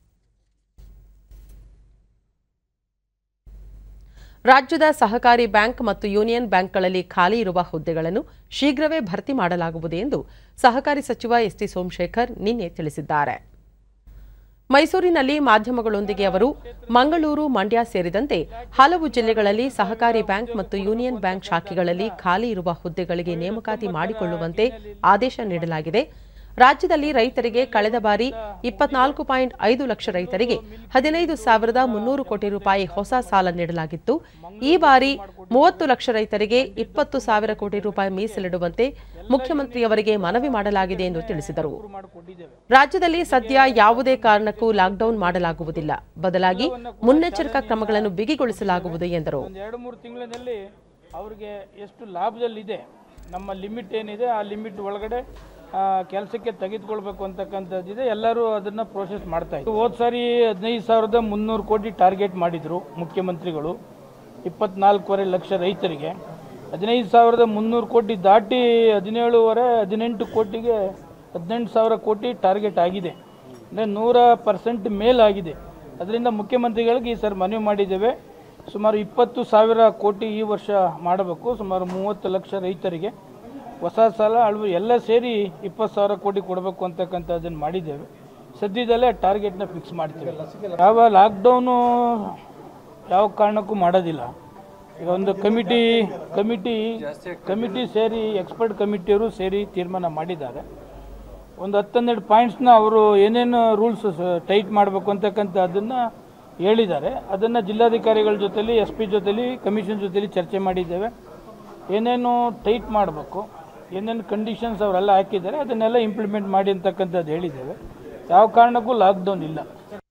ರಾಜ್ಯದ ಸಹಕಾರಿ ಬ್ಯಾಂಕ್ ಮತ್ತು ಯೂನಿಯನ್ ಬ್ಯಾಂಕ್ಗಳಲ್ಲಿ ಖಾಲಿ ಇರುವ ಹುದ್ದೆಗಳನ್ನು ಶೀಘ್ರವೇ ಭರ್ತಿ ಮಾಡಲಾಗುವುದು ಎಂದು ಸಹಕಾರಿ ಸಚಿವ ಎಸ್ಟಿ ಸೋಮಶೇಖರ್ ನಿನ್ನೆ ತಿಳಿಸಿದ್ದಾರೆ ಮೈಸೂರಿನಲ್ಲಿ ಮಾಧ್ಯಮಗಳೊಂದಿಗೆ ಅವರು ಮಂಗಳೂರು ಮಂಡ್ಯ ಸೇರಿದಂತೆ ಹಲವು ಜಿಲ್ಲೆಗಳಲ್ಲಿ ಸಹಕಾರಿ ಬ್ಯಾಂಕ್ ಮತ್ತು ಯೂನಿಯನ್ ಬ್ಯಾಂಕ್ ಶಾಖೆಗಳಲ್ಲಿ ಖಾಲಿ ಇರುವ ಹುದ್ದೆಗಳಿಗೆ ನೇಮಕಾತಿ ಮಾಡಿಕೊಳ್ಳುವಂತೆ ಆದೇಶ ನೀಡಲಾಗಿದೆ ರಾಜ್ಯದಲ್ಲಿ ರೈತರಿಗೆ ಕಳೆದ ಬಾರಿ ಇಪ್ಪತ್ನಾಲ್ಕು ಪಾಯಿಂಟ್ ಐದು ಲಕ್ಷ ರೈತರಿಗೆ ಹದಿನೈದು ಸಾವಿರದ ಮುನ್ನೂರು ಕೋಟಿ ರೂಪಾಯಿ ಹೊಸ ಸಾಲ ನೀಡಲಾಗಿತ್ತು ಈ ಬಾರಿ ಮೂವತ್ತು ಲಕ್ಷ ರೈತರಿಗೆ ಇಪ್ಪತ್ತು ಸಾವಿರ ಕೋಟಿ ರೂಪಾಯಿ ಮೀಸಲಿಡುವಂತೆ ಮುಖ್ಯಮಂತ್ರಿಯವರಿಗೆ ಮನವಿ ಮಾಡಲಾಗಿದೆ ಎಂದು ತಿಳಿಸಿದರು ರಾಜ್ಯದಲ್ಲಿ ಸದ್ಯ ಯಾವುದೇ ಕಾರಣಕ್ಕೂ ಲಾಕ್ಡೌನ್ ಮಾಡಲಾಗುವುದಿಲ್ಲ ಬದಲಾಗಿ ಮುನ್ನೆಚ್ಚರಿಕಾ ಕ್ರಮಗಳನ್ನು ಬಿಗಿಗೊಳಿಸಲಾಗುವುದು ಎಂದರು ಒಂದು ಎರಡು ಮೂರು ತಿಂಗಳಿನಲ್ಲಿ ಅವ್ರಿಗೆ ಎಷ್ಟು ಲಾಭದಲ್ಲಿದೆ ನಮ್ಮ ಲಿಮಿಟ್ ಏನಿದೆ ಆ ಲಿಮಿಟ್ ಒಳಗಡೆ ಕೆಲಸಕ್ಕೆ ತೆಗೆದುಕೊಳ್ಬೇಕು ಅಂತಕ್ಕಂಥದ್ದಿದೆ ಎಲ್ಲರೂ ಅದನ್ನು ಪ್ರೋಸೆಸ್ ಮಾಡ್ತಾ ಇದ್ದಾರೆ ಹೋದ ಸಾರಿ ಹದಿನೈದು ಸಾವಿರದ ಮುನ್ನೂರು ಕೋಟಿ ಟಾರ್ಗೆಟ್ ಮಾಡಿದರು ಮುಖ್ಯಮಂತ್ರಿಗಳು ಇಪ್ಪತ್ನಾಲ್ಕೂವರೆ ಲಕ್ಷ ರೈತರಿಗೆ ಹದಿನೈದು ಸಾವಿರದ ಮುನ್ನೂರು ಕೋಟಿ ದಾಟಿ ಹದಿನೇಳುವರೆ ಹದಿನೆಂಟು ಕೋಟಿಗೆ ಹದಿನೆಂಟು ಸಾವಿರ ಕೋಟಿ ಟಾರ್ಗೆಟ್ ಆಗಿದೆ ಅಂದರೆ ನೂರ ಪರ್ಸೆಂಟ್ ಮೇಲಾಗಿದೆ ಅದರಿಂದ ಮುಖ್ಯಮಂತ್ರಿಗಳಿಗೆ ಈ ಸರ್ ಮನವಿ ಮಾಡಿದ್ದೇವೆ ಸುಮಾರು ಇಪ್ಪತ್ತು ಸಾವಿರ ಕೋಟಿ ಈ ವರ್ಷ ಮಾಡಬೇಕು ಸುಮಾರು ಮೂವತ್ತು ಲಕ್ಷ ರೈತರಿಗೆ ಹೊಸ ಸಾಲ ಅಳವು ಎಲ್ಲ ಸೇರಿ ಇಪ್ಪತ್ತು ಸಾವಿರ ಕೋಟಿ ಕೊಡಬೇಕು ಅಂತಕ್ಕಂಥದ್ದನ್ನು ಮಾಡಿದ್ದೇವೆ ಸದ್ಯದಲ್ಲೇ ಟಾರ್ಗೆಟ್ನ ಫಿಕ್ಸ್ ಮಾಡ್ತೀವಿ ಯಾವ ಲಾಕ್ಡೌನು ಯಾವ ಕಾರಣಕ್ಕೂ ಮಾಡೋದಿಲ್ಲ ಈಗ ಒಂದು ಕಮಿಟಿ ಕಮಿಟಿ ಕಮಿಟಿ ಸೇರಿ ಎಕ್ಸ್ಪರ್ಟ್ ಕಮಿಟಿಯವರು ಸೇರಿ ತೀರ್ಮಾನ ಮಾಡಿದ್ದಾರೆ ಒಂದು ಹತ್ತನ್ನೆರಡು ಪಾಯಿಂಟ್ಸ್ನ ಅವರು ಏನೇನು ರೂಲ್ಸ್ ಟೈಟ್ ಮಾಡಬೇಕು ಅಂತಕ್ಕಂಥ ಅದನ್ನು ಹೇಳಿದ್ದಾರೆ ಅದನ್ನು ಜಿಲ್ಲಾಧಿಕಾರಿಗಳ ಜೊತೆಲಿ ಎಸ್ ಪಿ ಜೊತೆಲಿ ಕಮಿಷನ್ ಜೊತೆಲಿ ಚರ್ಚೆ ಮಾಡಿದ್ದೇವೆ ಏನೇನು ಟೈಟ್ ಮಾಡಬೇಕು ಏನೇನು ಕಂಡೀಷನ್ಸ್ ಅವರೆಲ್ಲ ಹಾಕಿದ್ದಾರೆ ಅದನ್ನೆಲ್ಲ ಇಂಪ್ಲಿಮೆಂಟ್ ಮಾಡಿ ಅಂತಕ್ಕಂಥದ್ದು ಹೇಳಿದ್ದೇವೆ ಯಾವ ಕಾರಣಕ್ಕೂ ಲಾಕ್ಡೌನ್ ಇಲ್ಲ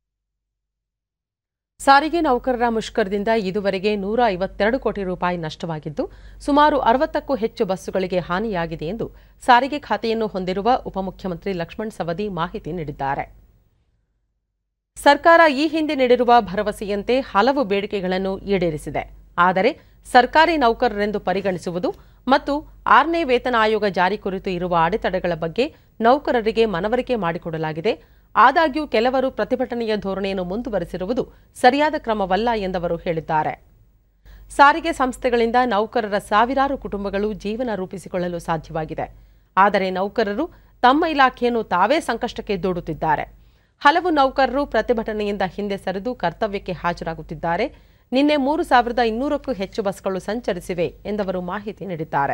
ಸಾರಿಗೆ ನೌಕರರ ಮುಷ್ಕರದಿಂದ ಇದುವರೆಗೆ ನೂರ ಐವತ್ತೆರಡು ಕೋಟಿ ರೂಪಾಯಿ ನಷ್ಟವಾಗಿದ್ದು ಸುಮಾರು ಅರವತ್ತಕ್ಕೂ ಹೆಚ್ಚು ಬಸ್ಸುಗಳಿಗೆ ಹಾನಿಯಾಗಿದೆ ಎಂದು ಸಾರಿಗೆ ಖಾತೆಯನ್ನು ಹೊಂದಿರುವ ಉಪಮುಖ್ಯಮಂತ್ರಿ ಲಕ್ಷ್ಮಣ್ ಸವದಿ ಮಾಹಿತಿ ನೀಡಿದ್ದಾರೆ ಸರ್ಕಾರ ಈ ಹಿಂದೆ ನೀಡಿರುವ ಭರವಸೆಯಂತೆ ಹಲವು ಬೇಡಿಕೆಗಳನ್ನು ಈಡೇರಿಸಿದೆ ಆದರೆ ಸರ್ಕಾರಿ ನೌಕರರೆಂದು ಪರಿಗಣಿಸುವುದು ಮತ್ತು ಆರನೇ ವೇತನ ಆಯೋಗ ಜಾರಿ ಕುರಿತು ಇರುವ ಅಡೆತಡೆಗಳ ಬಗ್ಗೆ ನೌಕರರಿಗೆ ಮನವರಿಕೆ ಮಾಡಿಕೊಡಲಾಗಿದೆ ಆದಾಗ್ಯೂ ಕೆಲವರು ಪ್ರತಿಭಟನೆಯ ಧೋರಣೆಯನ್ನು ಮುಂದುವರೆಸಿರುವುದು ಸರಿಯಾದ ಕ್ರಮವಲ್ಲ ಎಂದವರು ಹೇಳಿದ್ದಾರೆ ಸಾರಿಗೆ ಸಂಸ್ಥೆಗಳಿಂದ ನೌಕರರ ಸಾವಿರಾರು ಕುಟುಂಬಗಳು ಜೀವನ ರೂಪಿಸಿಕೊಳ್ಳಲು ಸಾಧ್ಯವಾಗಿದೆ ಆದರೆ ನೌಕರರು ತಮ್ಮ ಇಲಾಖೆಯನ್ನು ತಾವೇ ಸಂಕಷ್ಟಕ್ಕೆ ದೂಡುತ್ತಿದ್ದಾರೆ ಹಲವು ನೌಕರರು ಪ್ರತಿಭಟನೆಯಿಂದ ಹಿಂದೆ ಸರಿದು ಕರ್ತವ್ಯಕ್ಕೆ ಹಾಜರಾಗುತ್ತಿದ್ದಾರೆ ನಿನ್ನೆ ಮೂರು ಸಾವಿರದ ಇನ್ನೂರಕ್ಕೂ ಹೆಚ್ಚು ಬಸ್ಗಳು ಸಂಚರಿಸಿವೆ ಎಂದವರು ಮಾಹಿತಿ ನೀಡಿದ್ದಾರೆ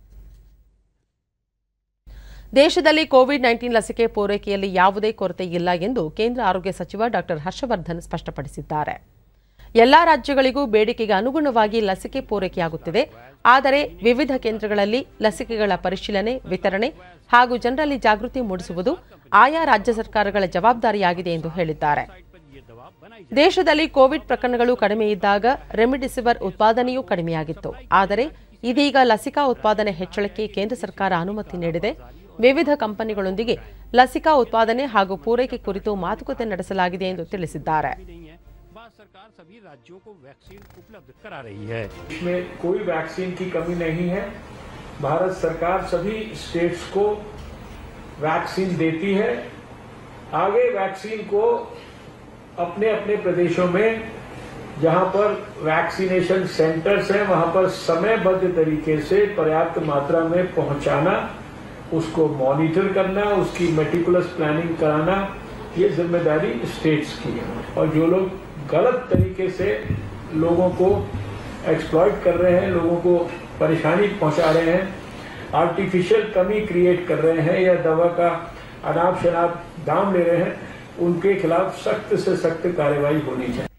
ದೇಶದಲ್ಲಿ ಕೋವಿಡ್ ನೈನ್ಟೀನ್ ಲಸಿಕೆ ಪೂರೈಕೆಯಲ್ಲಿ ಯಾವುದೇ ಕೊರತೆ ಇಲ್ಲ ಎಂದು ಕೇಂದ್ರ ಆರೋಗ್ಯ ಸಚಿವ ಡಾಕ್ಟರ್ ಹರ್ಷವರ್ಧನ್ ಸ್ಪಷ್ಟಪಡಿಸಿದ್ದಾರೆ ಎಲ್ಲಾ ರಾಜ್ಯಗಳಿಗೂ ಬೇಡಿಕೆಗೆ ಅನುಗುಣವಾಗಿ ಲಸಿಕೆ ಪೂರೈಕೆಯಾಗುತ್ತಿದೆ ಆದರೆ ವಿವಿಧ ಕೇಂದ್ರಗಳಲ್ಲಿ ಲಸಿಕೆಗಳ ಪರಿಶೀಲನೆ ವಿತರಣೆ ಹಾಗೂ ಜನರಲ್ಲಿ ಜಾಗೃತಿ ಮೂಡಿಸುವುದು ಆಯಾ ರಾಜ್ಯ ಸರ್ಕಾರಗಳ ಜವಾಬ್ದಾರಿಯಾಗಿದೆ ಎಂದು ಹೇಳಿದ್ದಾರೆ ದೇಶದಲ್ಲಿ ಕೋವಿಡ್ ಪ್ರಕರಣಗಳು ಕಡಿಮೆ ಇದ್ದಾಗ ರೆಮಿಡಿಸಿವಿರ್ ಉತ್ಪಾದನೆಯೂ ಕಡಿಮೆಯಾಗಿತ್ತು ಆದರೆ ಇದೀಗ ಲಸಿಕಾ ಉತ್ಪಾದನೆ ಹೆಚ್ಚಳಕ್ಕೆ ಕೇಂದ್ರ ಸರ್ಕಾರ ಅನುಮತಿ ನೀಡಿದೆ ವಿವಿಧ ಕಂಪನಿಗಳೊಂದಿಗೆ ಲಸಿಕಾ ಉತ್ಪಾದನೆ ಹಾಗೂ ಪೂರೈಕೆ ಕುರಿತು ಮಾತುಕತೆ ನಡೆಸಲಾಗಿದೆ ಎಂದು ತಿಳಿಸಿದ್ದಾರೆ भारत सरकार सभी राज्यों को वैक्सीन उपलब्ध करा रही है इसमें कोई वैक्सीन की कमी नहीं है भारत सरकार सभी स्टेट्स को वैक्सीन देती है आगे वैक्सीन को अपने अपने प्रदेशों में जहां पर वैक्सीनेशन सेंटर्स हैं वहां पर समयबद्ध तरीके से पर्याप्त मात्रा में पहुंचाना उसको मॉनिटर करना उसकी मेटिकुलस प्लानिंग कराना ये जिम्मेदारी स्टेट्स की है और जो लोग गलत तरीके से लोगों को एक्सप्लॉइट कर रहे हैं लोगों को परेशानी पहुंचा रहे हैं आर्टिफिशियल कमी क्रिएट कर रहे हैं या दवा का अनाप शनाप दाम ले रहे हैं उनके खिलाफ सख्त से सख्त कार्रवाई होनी चाहिए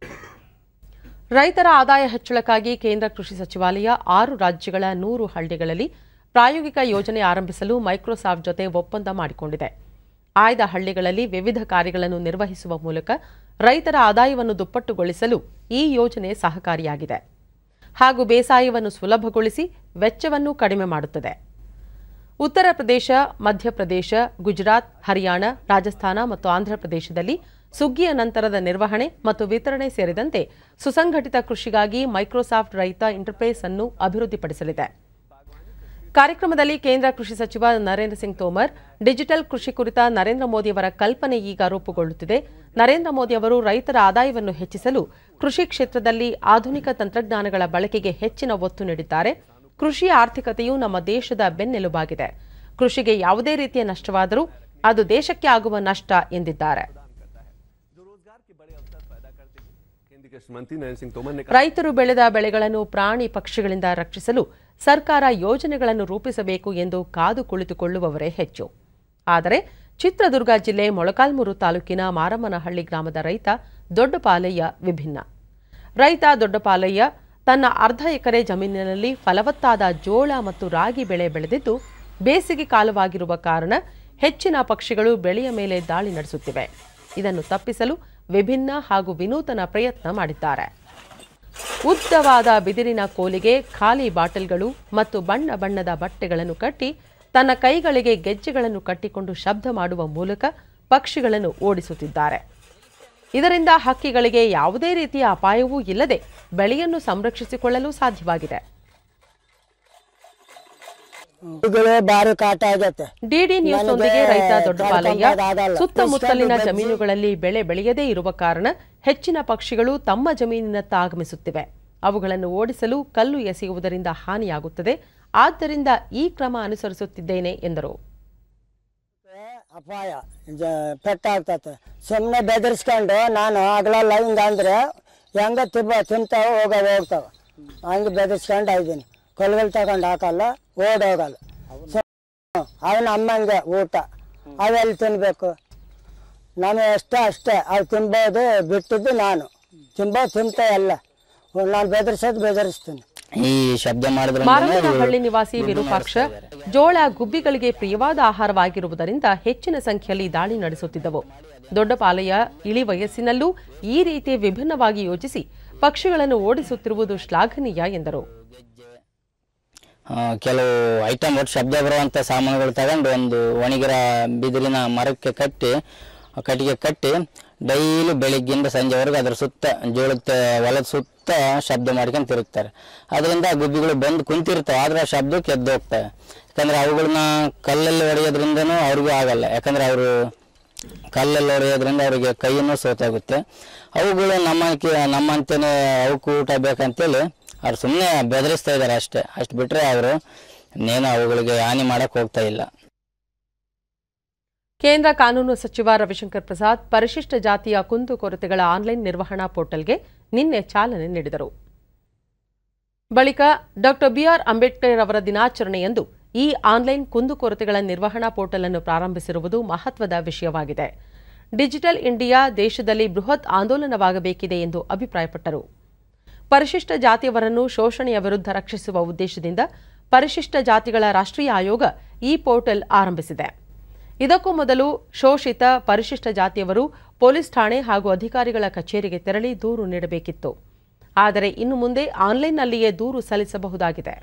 ರೈತರ ಆದಾಯ ಹೆಚ್ಚಳಕ್ಕಾಗಿ ಕೇಂದ್ರ ಕೃಷಿ ಸಚಿವಾಲಯ ಆರು ರಾಜ್ಯಗಳ ನೂರು ಹಳ್ಳಿಗಳಲ್ಲಿ ಪ್ರಾಯೋಗಿಕ ಯೋಜನೆ ಆರಂಭಿಸಲು ಮೈಕ್ರೋಸಾಫ್ಟ್ ಜೊತೆ ಒಪ್ಪಂದ ಮಾಡಿಕೊಂಡಿದೆ ಆಯ್ದ ಹಳ್ಳಿಗಳಲ್ಲಿ ವಿವಿಧ ಕಾರ್ಯಗಳನ್ನು ನಿರ್ವಹಿಸುವ ಮೂಲಕ ರೈತರ ಆದಾಯವನ್ನು ದುಪ್ಪಟ್ಟುಗೊಳಿಸಲು ಈ ಯೋಜನೆ ಸಹಕಾರಿಯಾಗಿದೆ ಹಾಗೂ ಬೇಸಾಯವನ್ನು ಸುಲಭಗೊಳಿಸಿ ವೆಚ್ಚವನ್ನು ಕಡಿಮೆ ಮಾಡುತ್ತದೆ ಉತ್ತರ ಪ್ರದೇಶ ಮಧ್ಯಪ್ರದೇಶ ಗುಜರಾತ್ ಹರಿಯಾಣ ರಾಜಸ್ಥಾನ ಮತ್ತು ಆಂಧ್ರಪ್ರದೇಶದಲ್ಲಿ ಸುಗ್ಗಿಯ ನಂತರದ ನಿರ್ವಹಣೆ ಮತ್ತು ವಿತರಣೆ ಸೇರಿದಂತೆ ಸುಸಂಘಟಿತ ಕೃಷಿಗಾಗಿ ಮೈಕ್ರೋಸಾಫ್ಟ್ ರೈತ ಇಂಟರ್ಫೇಸ್ ಅನ್ನು ಅಭಿವೃದ್ಧಿಪಡಿಸಲಿದೆ ಕಾರ್ಯಕ್ರಮದಲ್ಲಿ ಕೇಂದ್ರ ಕೃಷಿ ಸಚಿವ ನರೇಂದ್ರ ಸಿಂಗ್ ತೋಮರ್ ಡಿಜಿಟಲ್ ಕೃಷಿ ಕುರಿತ ನರೇಂದ್ರ ಮೋದಿಯವರ ಕಲ್ಪನೆ ಈಗ ರೂಪುಗೊಳ್ಳುತ್ತಿದೆ ನರೇಂದ್ರ ಮೋದಿ ಅವರು ರೈತರ ಆದಾಯವನ್ನು ಹೆಚ್ಚಿಸಲು ಕೃಷಿ ಕ್ಷೇತ್ರದಲ್ಲಿ ಆಧುನಿಕ ತಂತ್ರಜ್ಞಾನಗಳ ಬಳಕೆಗೆ ಹೆಚ್ಚಿನ ಒತ್ತು ನೀಡಿದ್ದಾರೆ ಕೃಷಿ ಆರ್ಥಿಕತೆಯು ನಮ್ಮ ದೇಶದ ಬೆನ್ನೆಲುಬಾಗಿದೆ ಕೃಷಿಗೆ ಯಾವುದೇ ರೀತಿಯ ನಷ್ಟವಾದರೂ ಅದು ದೇಶಕ್ಕೆ ಆಗುವ ನಷ್ಟ ಎಂದಿದ್ದಾರೆ केंद्रीय कृषि मंत्री नरेंद्र सिंह तोमर ने ರೈತರು ಬೆಳೆದ ಬೆಳೆಗಳನ್ನು ಪ್ರಾಣಿ ಪಕ್ಷಿಗಳಿಂದ ರಕ್ಷಿಸಲು ಸರ್ಕಾರ ಯೋಜನೆಗಳನ್ನು ರೂಪಿಸಬೇಕು ಎಂದು ಕಾದು ಕುಳಿತುಕೊಳ್ಳುವವರೇ ಹೆಚ್ಚು ಆದರೆ ಚಿತ್ರದುರ್ಗ ಜಿಲ್ಲೆ ಮೊಳಕಾಲ್ಮೂರು ತಾಲೂಕಿನ ಮಾರಮ್ಮನಹಳ್ಳಿ ಗ್ರಾಮದ ರೈತ ದೊಡ್ಡಪಾಲಯ್ಯ ವಿಭಿನ್ನ ರೈತ ದೊಡ್ಡಪಾಲಯ್ಯ ತನ್ನ ಅರ್ಧ ಎಕರೆ ಜಮೀನಿನಲ್ಲಿ ಫಲವತ್ತಾದ ಜೋಳ ಮತ್ತು ರಾಗಿ ಬೆಳೆ ಬೆಳೆದಿದ್ದು ಬೇಸಿಗೆ ಕಾಲವಾಗಿರುವ ಕಾರಣ ಹೆಚ್ಚಿನ ಪಕ್ಷಿಗಳು ಬೆಳೆಯ ಮೇಲೆ ದಾಳಿ ನಡೆಸುತ್ತಿವೆ ಇದನ್ನು ತಪ್ಪಿಸಲು ವಿಭಿನ್ನ ಹಾಗೂ ವಿನೂತನ ಪ್ರಯತ್ನ ಮಾಡಿದ್ದಾರೆ ಉದ್ದವಾದ ಬಿದಿರಿನ ಕೋಲಿಗೆ ಖಾಲಿ ಬಾಟಲ್ಗಳು ಮತ್ತು ಬಣ್ಣ ಬಣ್ಣದ ಬಟ್ಟೆಗಳನ್ನು ಕಟ್ಟಿ ತನ್ನ ಕೈಗಳಿಗೆ ಗೆಜ್ಜೆಗಳನ್ನು ಕಟ್ಟಿಕೊಂಡು ಶಬ್ದ ಮಾಡುವ ಮೂಲಕ ಪಕ್ಷಿಗಳನ್ನು ಓಡಿಸುತ್ತಿದ್ದಾರೆ ಇದರಿಂದ ಹಕ್ಕಿಗಳಿಗೆ ಯಾವುದೇ ರೀತಿಯ ಅಪಾಯವೂ ಇಲ್ಲದೆ ಬೆಳೆಯನ್ನು ಸಂರಕ್ಷಿಸಿಕೊಳ್ಳಲು ಸಾಧ್ಯವಾಗಿದೆ ಬಾರಿ ಕಾಟ ಆಗತ್ತೆ ಡಿಡಿ ನ್ಯೂಸ್ನೊಂದಿಗೆ ನನಗೆ ರೈತ ದೊಡ್ಡಪಾಲಯ್ಯ ತಡ್ಕೊಂಬಕ್ಕಾಗಲ್ಲ. ಸುತ್ತಮುತ್ತಲಿನ ಇಷ್ಟೊಂದು ಜಮೀನುಗಳಲ್ಲಿ ಬೆಳೆ ಬೆಳೆಯದೇ ಇರುವ ಕಾರಣ ಹೆಚ್ಚಿನ ಪಕ್ಷಿಗಳು ತಮ್ಮ ಜಮೀನಿನತ್ತ ಆಗಮಿಸುತ್ತಿವೆ ಅವುಗಳನ್ನು ಓಡಿಸಲು ಕಲ್ಲು ಎಸೆಯುವುದರಿಂದ ಹಾನಿಯಾಗುತ್ತದೆ ಆದ್ದರಿಂದ ಈ ಕ್ರಮ ಅನುಸರಿಸುತ್ತಿದ್ದೇನೆ ಎಂದರು ಅಪಾಯ ಜ- ಪೆಟ್ಟಾಗ್ತತೆ ಸುಮ್ಮನೆ ಬೆದರ್ಸ್ಕೊಂಡು ನಾನು ಹಗಲಲ್ಲ ಹಿಂಗೆ ಅಂದ್ರೆ ಹೆಂಗ ತಿಬ್ಬ ತಿಂತಾವ ಹೋಗವ ಹೋಗ್ತಾವ ಹಂಗೆ ಬೆದರ್ಸ್ಕೊಂಡು ಇದ್ದೀನಿ ಕೊಲ್ಗಲ್ ತಗೊಂಡು ಹಾಕಲ್ಲ ಓಡೋಗಲ್ಲ ಅವನ ಅಮ್ಮಂಗೆ ಊಟ ಅವೆಲ್ಲಿ ತಿನ್ಬೇಕು ನಮಗೆ ಅಷ್ಟೇ ಅಷ್ಟೇ ಅವು ತಿನ್ಬೋದು ಬಿಟ್ಟಿದ್ದು ನಾನು ತಿನ್ಬೋದು ತಿಂತ ಎಲ್ಲ ನಾನು ಬೆದರ್ಸೋದು ಬೆದರಿಸ್ತೀನಿ ಈ ಶಬ್ದ ಮಾರಮ್ಮನಹಳ್ಳಿ ನಿವಾಸಿ ವಿರೂಪಾಕ್ಷ ಜೋಳ ಗುಬ್ಬಿಗಳಿಗೆ ಪ್ರಿಯವಾದ ಆಹಾರವಾಗಿರುವುದರಿಂದ ಹೆಚ್ಚಿನ ಸಂಖ್ಯೆಯಲ್ಲಿ ದಾಳಿ ನಡೆಸುತ್ತಿದ್ದವು ದೊಡ್ಡಪಾಲೆಯ ಇಳಿ ವಯಸ್ಸಿನಲ್ಲೂ ಈ ರೀತಿ ವಿಭಿನ್ನವಾಗಿ ಯೋಚಿಸಿ ಪಕ್ಷಿಗಳನ್ನು ಓಡಿಸುತ್ತಿರುವುದು ಶ್ಲಾಘನೀಯ ಎಂದರು ಆ, ಕೆಲವು ಐಟಮ್ ಒಟ್ಟು ಶಬ್ದ ಬರುವಂಥ ಸಾಮಾನುಗಳು ತಗೊಂಡು ಒಂದು ಒಣಗಿರ ಬಿದಿರಿನ ಮರಕ್ಕೆ ಕಟ್ಟಿ ಆ ಕಟ್ಟಿಗೆ ಕಟ್ಟಿ ಡೈಲಿ ಬೆಳಿಗ್ಗಿಂದ ಸಂಜೆವರೆಗೂ ಅದ್ರ ಸುತ್ತ ಜೋಳದ ಹೊಲದ ಸುತ್ತ ಶಬ್ದ ಮಾಡ್ಕೊಂಡು ತಿರುಗ್ತಾರೆ ಅದರಿಂದ ಗುಬ್ಬಿಗಳು ಬಂದು ಕುಂತಿರ್ತಾವೆ ಆದ್ರೆ ಆ ಶಬ್ದಕ್ಕೆ ಎದ್ದು ಹೋಗ್ತವೆ ಯಾಕಂದ್ರೆ ಅವುಗಳನ್ನ ಕಲ್ಲಲ್ಲಿ ಹೊಡೆಯೋದ್ರಿಂದನೂ ಅವ್ರಿಗೂ ಆಗಲ್ಲ ಯಾಕಂದ್ರೆ ಅವರು ಕಲ್ಲಲ್ಲಿ ಹೊಡೆಯೋದ್ರಿಂದ ಅವರಿಗೆ ಕೈಯನ್ನು ಸೋತಾಗುತ್ತೆ ಅವುಗಳು ನಮ್ಮ ನಮ್ಮಂತೆಯೇ ಅವಕ್ಕೂ ಊಟ ಬೇಕಂತೇಳಿ ಅವ್ರು ಸುಮ್ಮನೆ ಬೆದರಿಸ್ತಾ ಇದ್ದಾರೆ ಅಷ್ಟೇ ಅಷ್ಟು ಬಿಟ್ಟರೆ ಅವರು ಇನ್ನೇನು ಅವುಗಳಿಗೆ ಹಾನಿ ಮಾಡಕ್ಕೆ ಹೋಗ್ತಾ ಇಲ್ಲ ಕೇಂದ್ರ ಕಾನೂನು ಸಚಿವ ರವಿಶಂಕರ್ ಪ್ರಸಾದ್ ಪರಿಶಿಷ್ಟ ಜಾತಿಯ ಕುಂದುಕೊರತೆಗಳ ಆನ್ಲೈನ್ ನಿರ್ವಹಣಾ ಪೋರ್ಟಲ್ಗೆ ನಿನ್ನೆ ಚಾಲನೆ ನೀಡಿದರು ಬಳಿಕ ಡಾಕ್ಟರ್ ಬಿಆರ್ ಅಂಬೇಡ್ಕರ್ ಅವರ ದಿನಾಚರಣೆಯಂದು ಈ ಆನ್ಲೈನ್ ಕುಂದುಕೊರತೆಗಳ ನಿರ್ವಹಣಾ ಪೋರ್ಟಲ್ ಅನ್ನು ಪ್ರಾರಂಭಿಸಿರುವುದು ಮಹತ್ವದ ವಿಷಯವಾಗಿದೆ ಡಿಜಿಟಲ್ ಇಂಡಿಯಾ ದೇಶದಲ್ಲಿ ಬೃಹತ್ ಆಂದೋಲನವಾಗಬೇಕಿದೆ ಎಂದು ಅಭಿಪ್ರಾಯಪಟ್ಟರು ಪರಿಶಿಷ್ಟ ಜಾತಿಯವರನ್ನು ಶೋಷಣೆಯ ವಿರುದ್ಧ ರಕ್ಷಿಸುವ ಉದ್ದೇಶದಿಂದ ಪರಿಶಿಷ್ಟ ಜಾತಿಗಳ ರಾಷ್ಟ್ರೀಯ ಆಯೋಗ ಈ ಪೋರ್ಟಲ್ ಆರಂಭಿಸಿದೆ ಇದಕ್ಕೂ ಮೊದಲು ಶೋಷಿತ ಪರಿಶಿಷ್ಟ ಜಾತಿಯವರು ಪೊಲೀಸ್ ಠಾಣೆ ಹಾಗೂ ಅಧಿಕಾರಿಗಳ ಕಚೇರಿಗೆ ತೆರಳಿ ದೂರು ನೀಡಬೇಕಿತ್ತು ಆದರೆ ಇನ್ನು ಮುಂದೆ ಆನ್ಲೈನ್ನಲ್ಲಿಯೇ ದೂರು ಸಲ್ಲಿಸಬಹುದಾಗಿದೆ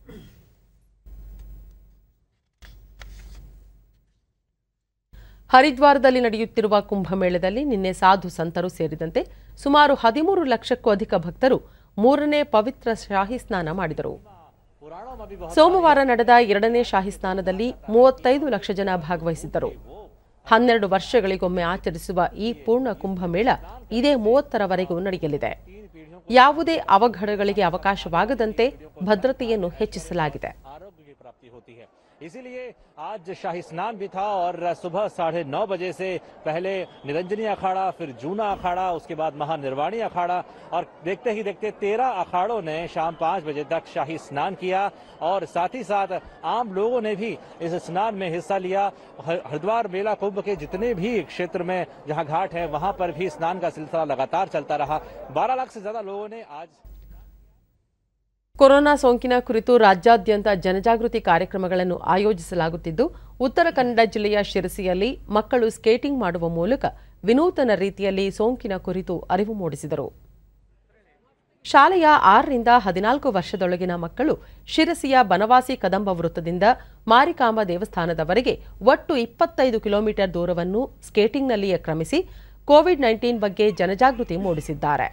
ಹರಿದ್ವಾರದಲ್ಲಿ ನಡೆಯುತ್ತಿರುವ ಕುಂಭಮೇಳದಲ್ಲಿ ನಿನ್ನೆ ಸಾಧು ಸಂತರು ಸೇರಿದಂತೆ ಸುಮಾರು ಹದಿಮೂರು ಲಕ್ಷಕ್ಕೂ ಅಧಿಕ ಭಕ್ತರು ಮೂರನೇ ಪವಿತ್ರ ಶಾಹಿ ಸ್ನಾನ ಮಾಡಿದರು ಸೋಮವಾರ ನಡೆದ ಎರಡನೇ ಶಾಹಿ ಸ್ನಾನದಲ್ಲಿ ಮೂವತ್ತೈದು ಲಕ್ಷ ಜನ ಭಾಗವಹಿಸಿದ್ದರು ಹನ್ನೆರಡು ವರ್ಷಗಳಿಗೊಮ್ಮೆ ಆಚರಿಸುವ ಈ ಪೂರ್ಣ ಕುಂಭಮೇಳ ಇದೇ ಮೂವತ್ತರವರೆಗೂ ನಡೆಯಲಿದೆ ಯಾವುದೇ ಅವಘಡಗಳಿಗೆ ಅವಕಾಶವಾಗದಂತೆ ಭದ್ರತೆಯನ್ನು ಹೆಚ್ಚಿಸಲಾಗಿದೆ इसीलिए आज शाही स्नान भी था और सुबह साढ़े नौ बजे से पहले निरंजनी अखाड़ा फिर जूना अखाड़ा उसके बाद महानिर्वाणी अखाड़ा और देखते ही देखते तेरह अखाड़ों ने शाम पाँच बजे तक शाही स्नान किया और साथ ही साथ आम लोगों ने भी इस स्नान में हिस्सा लिया हरिद्वार मेला कुंभ के जितने भी क्षेत्र में जहां घाट है वहां पर भी स्नान का सिलसिला लगातार चलता रहा बारह लाख से ज्यादा लोगों ने आज ಕೊರೋನಾ ಸೋಂಕಿನ ಕುರಿತು ರಾಜ್ಯಾದ್ಯಂತ ಜನಜಾಗೃತಿ ಕಾರ್ಯಕ್ರಮಗಳನ್ನು ಆಯೋಜಿಸಲಾಗುತ್ತಿದ್ದು ಉತ್ತರ ಕನ್ನಡ ಜಿಲ್ಲೆಯ ಶಿರಸಿಯಲ್ಲಿ ಮಕ್ಕಳು ಸ್ಕೇಟಿಂಗ್ ಮಾಡುವ ಮೂಲಕ ವಿನೂತನ ರೀತಿಯಲ್ಲಿ ಸೋಂಕಿನ ಕುರಿತು ಅರಿವು ಮೂಡಿಸಿದರು ಶಾಲೆಯ ಆರರಿಂದ ಹದಿನಾಲ್ಕು ವರ್ಷದೊಳಗಿನ ಮಕ್ಕಳು ಶಿರಸಿಯ ಬನವಾಸಿ ಕದಂಬ ವೃತ್ತದಿಂದ ಮಾರಿಕಾಂಬ ದೇವಸ್ಥಾನದವರೆಗೆ ಒಟ್ಟು ಇಪ್ಪತ್ತೈದು ಕಿಲೋಮೀಟರ್ ದೂರವನ್ನು ಸ್ಕೇಟಿಂಗ್ನಲ್ಲಿಯೇ ಕ್ರಮಿಸಿ ಕೋವಿಡ್ ನೈನ್ಟೀನ್ ಬಗ್ಗೆ ಜನಜಾಗೃತಿ ಮೂಡಿಸಿದ್ದಾರೆ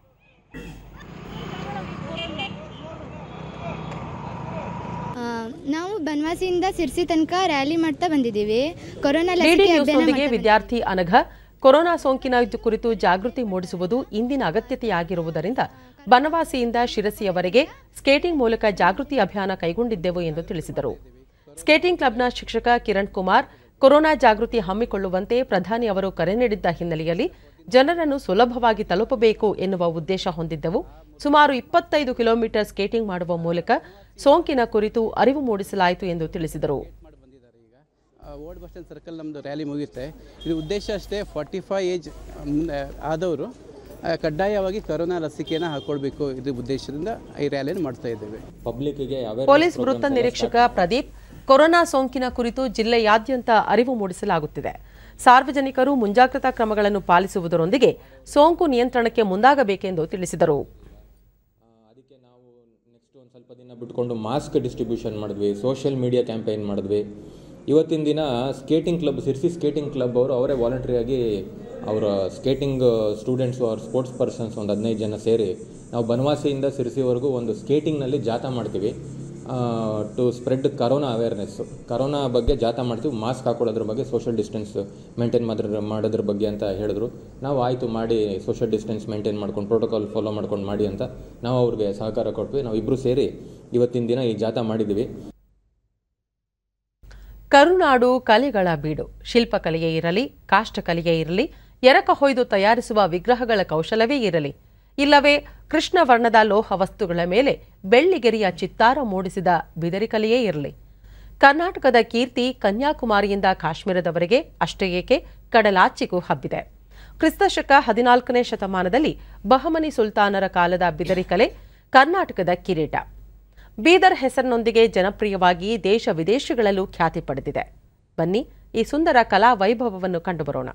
ನಾವು ಬನವಾಸಿಯಿಂದ ಸಿರ್ಸಿ ತನಕ ರ್ಯಾಲಿ ಮಾಡ್ತಾ ಬಂದಿದ್ದೀವಿ ಕೊರೋನಾ ಡಿಡಿ ಲಸಿಕೆ ಅಭಿಯಾನ ನ್ಯೂಸ್ನೊಂದಿಗೆ ಮಾಡ್ತಾ ವಿದ್ಯಾರ್ಥಿ ಅನಘ ಕೊರೋನಾ ಸೋಂಕಿನ ಕುರಿತು ಜಾಗೃತಿ ಮೂಡಿಸುವುದು ಇಂದಿನ ಅಗತ್ಯತೆಯಾಗಿರುವುದರಿಂದ ಬನವಾಸಿಯಿಂದ ಶಿರಸಿಯವರೆಗೆ ಸ್ಕೇಟಿಂಗ್ ಮೂಲಕ ಜಾಗೃತಿ ಅಭಿಯಾನ ಕೈಗೊಂಡಿದ್ದೆವು ಎಂದು ತಿಳಿಸಿದರು ಸ್ಕೇಟಿಂಗ್ ಕ್ಲಬ್ನ ಶಿಕ್ಷಕ ಕಿರಣ್ ಕುಮಾರ್ ಕೊರೋನಾ ಜಾಗೃತಿ ಹಮ್ಮಿಕೊಳ್ಳುವಂತೆ ಪ್ರಧಾನಿ ಅವರು ಕರೆ ನೀಡಿದ್ದ ಹಿನ್ನೆಲೆಯಲ್ಲಿ ಜನರನ್ನು ಸುಲಭವಾಗಿ ತಲುಪಬೇಕು ಎನ್ನುವ ಉದ್ದೇಶ ಹೊಂದಿದ್ದೆವು ಸುಮಾರು ಇಪ್ಪತ್ತೈದು ಕಿಲೋಮೀಟರ್ ಸ್ಕೇಟಿಂಗ್ ಮಾಡುವ ಮೂಲಕ ಸೋಂಕಿನ ಕುರಿತು ಅರಿವು ಮೂಡಿಸಲಾಯಿತು ಎಂದು ತಿಳಿಸಿದರು ಓಲ್ಡ್ ಬಸ್ ಸ್ಟ್ಯಾಂಡ್ ಸರ್ಕಲ್ ನಮ್ಮದು ರ್ಯಾಲಿ ಮುಗಿಯುತ್ತೆ ಇದು ಉದ್ದೇಶ ಅಷ್ಟೇ ಫಾರ್ಟಿ ಫೈವ್ ಏಜ್ ಮುಂದೆ ಆದವರು ಆ, ಕಡ್ಡಾಯವಾಗಿ ಕರೋನಾ ಲಸಿಕೆಯನ್ನು ಹಾಕ್ಕೊಳ್ಬೇಕು ಇದು ಉದ್ದೇಶದಿಂದ ಈ ರ್ಯಾಲಿಯನ್ನು ಮಾಡ್ತಾ ಇದ್ದೇವೆ ಪಬ್ಲಿಕ್ಗೆ ಪೊಲೀಸ್ ವೃತ್ತ ನಿರೀಕ್ಷಕ ಪ್ರದೀಪ್ ಕೊರೋನಾ ಸೋಂಕಿನ ಕುರಿತು ಜಿಲ್ಲೆಯಾದ್ಯಂತ ಅರಿವು ಮೂಡಿಸಲಾಗುತ್ತಿದೆ ಸಾರ್ವಜನಿಕರು ಮುಂಜಾಗ್ರತಾ ಕ್ರಮಗಳನ್ನು ಪಾಲಿಸುವುದರೊಂದಿಗೆ ಸೋಂಕು ನಿಯಂತ್ರಣಕ್ಕೆ ಮುಂದಾಗಬೇಕೆಂದು ತಿಳಿಸಿದರು ಒಂದು ಸ್ವಲ್ಪ ದಿನ ಬಿಟ್ಕೊಂಡು ಮಾಸ್ಕ್ ಡಿಸ್ಟ್ರಿಬ್ಯೂಷನ್ ಮಾಡಿದ್ವಿ ಸೋಷಿಯಲ್ ಮೀಡಿಯಾ ಕ್ಯಾಂಪೇನ್ ಮಾಡಿದ್ವಿ ಇವತ್ತಿನ ದಿನ skating club Sirsi skating club ಅವರು ಅವರೇ ವಾಲಂಟ್ರಿಯಾಗಿ ಅವರ ಸ್ಕೇಟಿಂಗ್ ಸ್ಟೂಡೆಂಟ್ಸು ಅವ್ರ ಸ್ಪೋರ್ಟ್ಸ್ ಪರ್ಸನ್ಸ್ ಒಂದು ಹದಿನೈದು ಜನ ಸೇರಿ ನಾವು ಬನವಾಸಿಯಿಂದ ಸಿರ್ಸಿವರೆಗೂ ಒಂದು ಸ್ಕೇಟಿಂಗ್ನಲ್ಲಿ ಜಾಥಾ ಮಾಡ್ತೀವಿ to spread corona awareness corona ಬಗ್ಗೆ ಜಾಥಾ ಮಾಡ್ತೀವಿ ಮಾಸ್ಕ್ ಹಾಕೊಳ್ಳೋದ್ರ ಬಗ್ಗೆ ಸೋಷಿಯಲ್ ಡಿಸ್ಟೆನ್ಸ್ ಮೇಂಟೈನ್ ಮಾಡಿದ್ರ ಮಾಡೋದ್ರ ಬಗ್ಗೆ ಅಂತ ಹೇಳಿದ್ರು ನಾವು ಆಯಿತು ಮಾಡಿ ಸೋಷಿಯಲ್ ಡಿಸ್ಟೆನ್ಸ್ ಮೇಂಟೈನ್ ಮಾಡ್ಕೊಂಡು ಪ್ರೋಟೋಕಾಲ್ ಫಾಲೋ ಮಾಡ್ಕೊಂಡು ಮಾಡಿ ಅಂತ ನಾವು ಅವ್ರಿಗೆ ಸಹಕಾರ ಕೊಟ್ವಿ ನಾವು ಇಬ್ಬರು ಸೇರಿ ಇವತ್ತಿನ ದಿನ ಈ ಜಾಥಾ ಮಾಡಿದ್ದೀವಿ ಕರುನಾಡು ಕಲೆಗಳ ಬೀಡು ಶಿಲ್ಪಕಲೆಯೇ ಇರಲಿ ಕಾಷ್ಟಕಲೆಯೇ ಇರಲಿ ಎರಕ ಹೊಯ್ದು ತಯಾರಿಸುವ ವಿಗ್ರಹಗಳ ಕೌಶಲವೇ ಇರಲಿ ಇಲ್ಲವೇ ಕೃಷ್ಣ ವರ್ಣದ ಲೋಹ ವಸ್ತುಗಳ ಮೇಲೆ ಬೆಳ್ಳಿಗೆರೆಯ ಚಿತ್ತಾರ ಮೂಡಿಸಿದ ಬಿದರಿ ಕಲೆಯೇ ಇರಲಿ ಕರ್ನಾಟಕದ ಕೀರ್ತಿ ಕನ್ಯಾಕುಮಾರಿಯಿಂದ ಕಾಶ್ಮೀರದವರೆಗೆ ಅಷ್ಟೇ ಏಕೆ ಕಡಲಾಚಿಗೂ ಹಬ್ಬಿದೆ ಕ್ರಿಸ್ತಶಕ ಹದಿನಾಲ್ಕನೇ ಶತಮಾನದಲ್ಲಿ ಬಹಮನಿ ಸುಲ್ತಾನರ ಕಾಲದ ಬಿದರಿ ಕಲೆ ಕರ್ನಾಟಕದ ಕಿರೀಟ ಬೀದರ್ ಹೆಸರಿನೊಂದಿಗೆ ಜನಪ್ರಿಯವಾಗಿ ದೇಶ ವಿದೇಶಗಳಲ್ಲೂ ಖ್ಯಾತಿ ಪಡೆದಿದೆ ಬನ್ನಿ ಈ ಸುಂದರ ಕಲಾ ವೈಭವವನ್ನು ಕಂಡುಬರೋಣ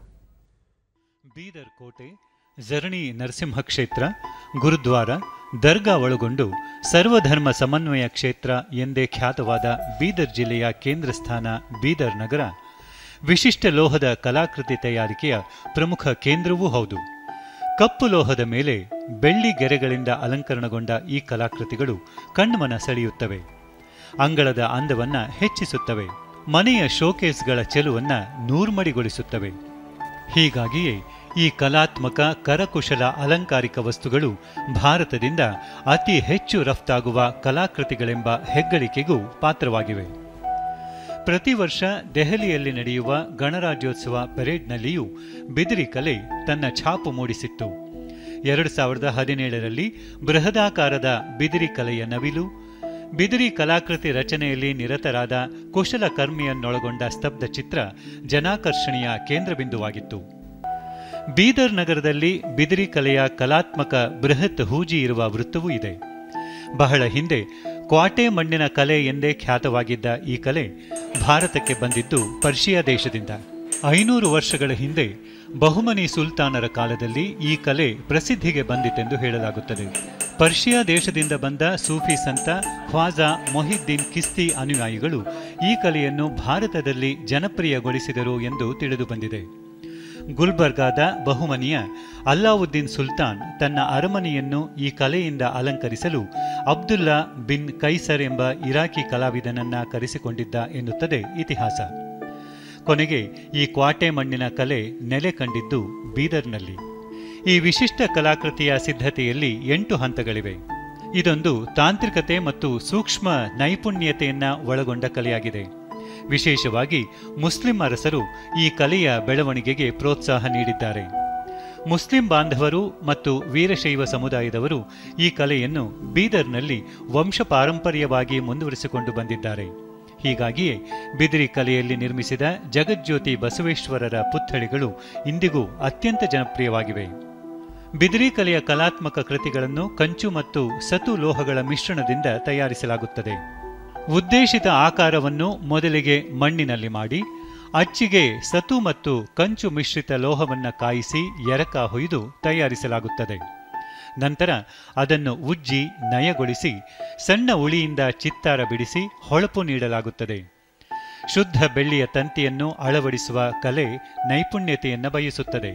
ಬೀದರ್ ಕೋಟೆ ಝರಣಿ ನರಸಿಂಹ ಕ್ಷೇತ್ರ ಗುರುದ್ವಾರ ದರ್ಗಾ ಒಳಗೊಂಡು ಸರ್ವಧರ್ಮ ಸಮನ್ವಯ ಕ್ಷೇತ್ರ ಎಂದೇ ಖ್ಯಾತವಾದ ಬೀದರ್ ಜಿಲ್ಲೆಯ ಕೇಂದ್ರ ಸ್ಥಾನ ಬೀದರ್ ನಗರ ವಿಶಿಷ್ಟ ಲೋಹದ ಕಲಾಕೃತಿ ತಯಾರಿಕೆಯ ಪ್ರಮುಖ ಕೇಂದ್ರವೂ ಹೌದು ಕಪ್ಪು ಲೋಹದ ಮೇಲೆ ಬೆಳ್ಳಿ ಗೆರೆಗಳಿಂದ ಅಲಂಕರಣಗೊಂಡ ಈ ಕಲಾಕೃತಿಗಳು ಕಣ್ಮನ ಸೆಳೆಯುತ್ತವೆ ಅಂಗಳದ ಅಂದವನ್ನ ಹೆಚ್ಚಿಸುತ್ತವೆ ಮನೆಯ ಶೋಕೇಸ್ಗಳ ಚೆಲುವನ್ನ ನೂರ್ಮಡಿಗೊಳಿಸುತ್ತವೆ ಹೀಗಾಗಿಯೇ ಈ ಕಲಾತ್ಮಕ ಕರಕುಶಲ ಅಲಂಕಾರಿಕ ವಸ್ತುಗಳು ಭಾರತದಿಂದ ಅತಿ ಹೆಚ್ಚು ರಫ್ತಾಗುವ ಕಲಾಕೃತಿಗಳೆಂಬ ಹೆಗ್ಗಳಿಕೆಗೂ ಪಾತ್ರವಾಗಿವೆ ಪ್ರತಿ ವರ್ಷ ದೆಹಲಿಯಲ್ಲಿ ನಡೆಯುವ ಗಣರಾಜ್ಯೋತ್ಸವ ಪೆರೇಡ್ನಲ್ಲಿಯೂ ಬಿದಿರಿ ಕಲೆ ತನ್ನ ಛಾಪು ಮೂಡಿಸಿತ್ತು ಎರಡು ಸಾವಿರದ ಹದಿನೇಳರಲ್ಲಿ ಬೃಹದಾಕಾರದ ಬಿದಿರಿ ಕಲೆಯ ನವಿಲು ಬಿದಿರಿ ಕಲಾಕೃತಿ ರಚನೆಯಲ್ಲಿ ನಿರತರಾದ ಕುಶಲಕರ್ಮಿಯನ್ನೊಳಗೊಂಡ ಸ್ತಬ್ಧ ಚಿತ್ರ ಜನಾಕರ್ಷಣೆಯ ಕೇಂದ್ರಬಿಂದುವಾಗಿತ್ತು ಬೀದರ್ ನಗರದಲ್ಲಿ ಬಿದಿರಿ ಕಲೆಯ ಕಲಾತ್ಮಕ ಬೃಹತ್ ಹೂಜಿ ಇರುವ ವೃತ್ತವೂ ಇದೆ ಬಹಳ ಹಿಂದೆ ಕ್ವಾಟೆ ಮಣ್ಣಿನ ಕಲೆ ಎಂದೇ ಖ್ಯಾತವಾಗಿದ್ದ ಈ ಕಲೆ ಭಾರತಕ್ಕೆ ಬಂದಿದ್ದು ಪರ್ಷಿಯಾ ದೇಶದಿಂದ ಐನೂರು ವರ್ಷಗಳ ಹಿಂದೆ ಬಹುಮನಿ ಸುಲ್ತಾನರ ಕಾಲದಲ್ಲಿ ಈ ಕಲೆ ಪ್ರಸಿದ್ಧಿಗೆ ಬಂದಿತೆಂದು ಹೇಳಲಾಗುತ್ತದೆ ಪರ್ಷಿಯಾ ದೇಶದಿಂದ ಬಂದ ಸೂಫಿ ಸಂತ ಖ್ವಾಜಾ ಮೊಹಿದ್ದೀನ್ ಕಿಸ್ತಿ ಅನುಯಾಯಿಗಳು ಈ ಕಲೆಯನ್ನು ಭಾರತದಲ್ಲಿ ಜನಪ್ರಿಯಗೊಳಿಸಿದರು ಎಂದು ತಿಳಿದು ಬಂದಿದೆ ಗುಲ್ಬರ್ಗಾದ ಬಹುಮನಿಯ ಅಲ್ಲಾವುದ್ದೀನ್ ಸುಲ್ತಾನ್ ತನ್ನ ಅರಮನೆಯನ್ನು ಈ ಕಲೆಯಿಂದ ಅಲಂಕರಿಸಲು ಅಬ್ದುಲ್ಲಾ ಬಿನ್ ಕೈಸರ್ ಎಂಬ ಇರಾಕಿ ಕಲಾವಿದನನ್ನ ಕರೆಸಿಕೊಂಡಿದ್ದ ಎನ್ನುತ್ತದೆ ಇತಿಹಾಸ ಕೊನೆಗೆ ಈ ಕ್ವಾಟೆ ಮಣ್ಣಿನ ಕಲೆ ನೆಲೆ ಕಂಡಿದ್ದು ಬೀದರ್ನಲ್ಲಿ ಈ ವಿಶಿಷ್ಟ ಕಲಾಕೃತಿಯ ಸಿದ್ಧತೆಯಲ್ಲಿ ಎಂಟು ಹಂತಗಳಿವೆ ಇದೊಂದು ತಾಂತ್ರಿಕತೆ ಮತ್ತು ಸೂಕ್ಷ್ಮ ನೈಪುಣ್ಯತೆಯನ್ನ ಒಳಗೊಂಡ ಕಲೆಯಾಗಿದೆ ವಿಶೇಷವಾಗಿ ಮುಸ್ಲಿಂ ಅರಸರು ಈ ಕಲೆಯ ಬೆಳವಣಿಗೆಗೆ ಪ್ರೋತ್ಸಾಹ ನೀಡಿದ್ದಾರೆ ಮುಸ್ಲಿಂ ಬಾಂಧವರು ಮತ್ತು ವೀರಶೈವ ಸಮುದಾಯದವರು ಈ ಕಲೆಯನ್ನು ಬೀದರ್ನಲ್ಲಿ ವಂಶ ಪಾರಂಪರ್ಯವಾಗಿ ಮುಂದುವರಿಸಿಕೊಂಡು ಬಂದಿದ್ದಾರೆ ಹೀಗಾಗಿಯೇ ಬಿದಿರಿ ಕಲೆಯಲ್ಲಿ ನಿರ್ಮಿಸಿದ ಜಗಜ್ಯೋತಿ ಬಸವೇಶ್ವರರ ಪುತ್ಥಳಿಗಳು ಇಂದಿಗೂ ಅತ್ಯಂತ ಜನಪ್ರಿಯವಾಗಿವೆ ಬಿದಿರಿ ಕಲೆಯ ಕಲಾತ್ಮಕ ಕೃತಿಗಳನ್ನು ಕಂಚು ಮತ್ತು ಸತು ಲೋಹಗಳ ಮಿಶ್ರಣದಿಂದ ತಯಾರಿಸಲಾಗುತ್ತದೆ ಉದ್ದೇಶಿತ ಆಕಾರವನ್ನು ಮೊದಲಿಗೆ ಮಣ್ಣಿನಲ್ಲಿ ಮಾಡಿ ಅಚ್ಚಿಗೆ ಸತು ಮತ್ತು ಕಂಚು ಮಿಶ್ರಿತ ಲೋಹವನ್ನ ಕಾಯಿಸಿ ಎರಕ ಹೊಯ್ದು ತಯಾರಿಸಲಾಗುತ್ತದೆ ನಂತರ ಅದನ್ನು ಉಜ್ಜಿ ನಯಗೊಳಿಸಿ ಸಣ್ಣ ಉಳಿಯಿಂದ ಚಿತ್ತಾರ ಬಿಡಿಸಿ ಹೊಳಪು ನೀಡಲಾಗುತ್ತದೆ ಶುದ್ಧ ಬೆಳ್ಳಿಯ ತಂತಿಯನ್ನು ಅಳವಡಿಸುವ ಕಲೆ ನೈಪುಣ್ಯತೆಯನ್ನ ಬಯಸುತ್ತದೆ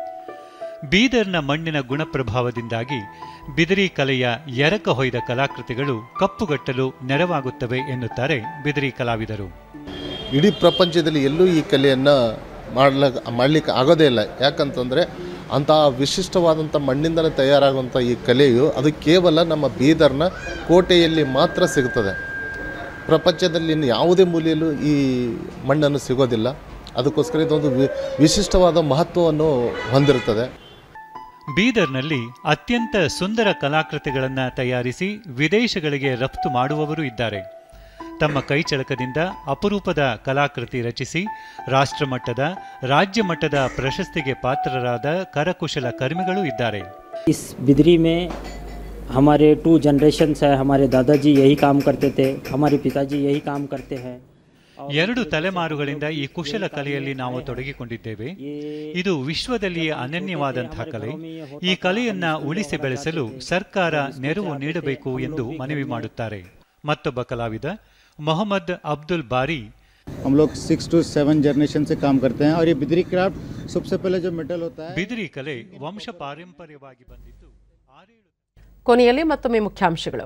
ಬೀದರ್ನ ಮಣ್ಣಿನ ಗುಣಪ್ರಭಾವದಿಂದಾಗಿ ಬಿದಿರಿ ಕಲೆಯ ಎರಕ ಹೊಯ್ದ ಕಲಾಕೃತಿಗಳು ಕಪ್ಪುಗಟ್ಟಲು ನೆರವಾಗುತ್ತವೆ ಎನ್ನುತ್ತಾರೆ ಬಿದಿರಿ ಕಲಾವಿದರು ಇಡೀ ಪ್ರಪಂಚದಲ್ಲಿ ಎಲ್ಲೂ ಈ ಕಲೆಯನ್ನು ಮಾಡ್ಲ ಮಾಡಲಿಕ್ಕೆ ಆಗೋದೇ ಇಲ್ಲ ಯಾಕಂತಂದರೆ ಅಂಥ ವಿಶಿಷ್ಟವಾದಂಥ ಮಣ್ಣಿಂದಲೇ ತಯಾರಾಗುವಂಥ ಈ ಕಲೆಯು ಅದು ಕೇವಲ ನಮ್ಮ ಬೀದರ್ನ ಕೋಟೆಯಲ್ಲಿ ಮಾತ್ರ ಸಿಗುತ್ತದೆ ಪ್ರಪಂಚದಲ್ಲಿ ಇನ್ನು ಯಾವುದೇ ಮೂಲೆಯಲ್ಲೂ ಈ ಮಣ್ಣನ್ನು ಸಿಗೋದಿಲ್ಲ ಅದಕ್ಕೋಸ್ಕರ ಇದೊಂದು ವಿ ವಿಶಿಷ್ಟವಾದ ಮಹತ್ವವನ್ನು ಹೊಂದಿರುತ್ತದೆ ಬೀದರ್ನಲ್ಲಿ ಅತ್ಯಂತ ಸುಂದರ ಕಲಾಕೃತಿಗಳನ್ನು ತಯಾರಿಸಿ ವಿದೇಶಗಳಿಗೆ ರಫ್ತು ಮಾಡುವವರು ಇದ್ದಾರೆ ತಮ್ಮ ಕೈಚಳಕದಿಂದ ಅಪರೂಪದ ಕಲಾಕೃತಿ ರಚಿಸಿ ರಾಷ್ಟ್ರಮಟ್ಟದ ರಾಜ್ಯ ಮಟ್ಟದ ಪ್ರಶಸ್ತಿಗೆ ಪಾತ್ರರಾದ ಕರಕುಶಲ ಕರ್ಮಿಗಳೂ ಇದ್ದಾರೆ इस बिदरी में हमारे टू जनरेशन्स है हमारे दादाजी यही काम करते थे हमारे पिताजी यही काम करते हैं ಎರಡು ತಲೆಮಾರುಗಳಿಂದ ಈ ಕುಶಲ ಕಲೆಯಲ್ಲಿ ನಾವು ತೊಡಗಿಕೊಂಡಿದ್ದೇವೆ ಇದು ವಿಶ್ವದಲ್ಲಿಯೇ ಅನನ್ಯವಾದಂತಹ ಕಲೆ ಈ ಕಲೆಯನ್ನ ಉಳಿಸಿ ಬೆಳೆಸಲು ಸರ್ಕಾರ ನೆರವು ನೀಡಬೇಕು ಎಂದು ಮನವಿ ಮಾಡುತ್ತಾರೆ ಮತ್ತೊಬ್ಬ ಕಲಾವಿದ ಮೊಹಮ್ಮದ್ ಅಬ್ದುಲ್ ಬಾರಿ हम लोग सिक्स टू सेवन जनरेशन से काम करते हैं और ये बिदरी क्राफ्ट सबसे पहले जो मेटल होता है ಬಿದಿರಿ ಕಲೆ ವಂಶ ಪಾರಂಪರ್ಯವಾಗಿ ಬಂದಿದ್ದು ಕೊನೆಯಲ್ಲಿ ಮತ್ತೊಮ್ಮೆ ಮುಖ್ಯಾಂಶಗಳು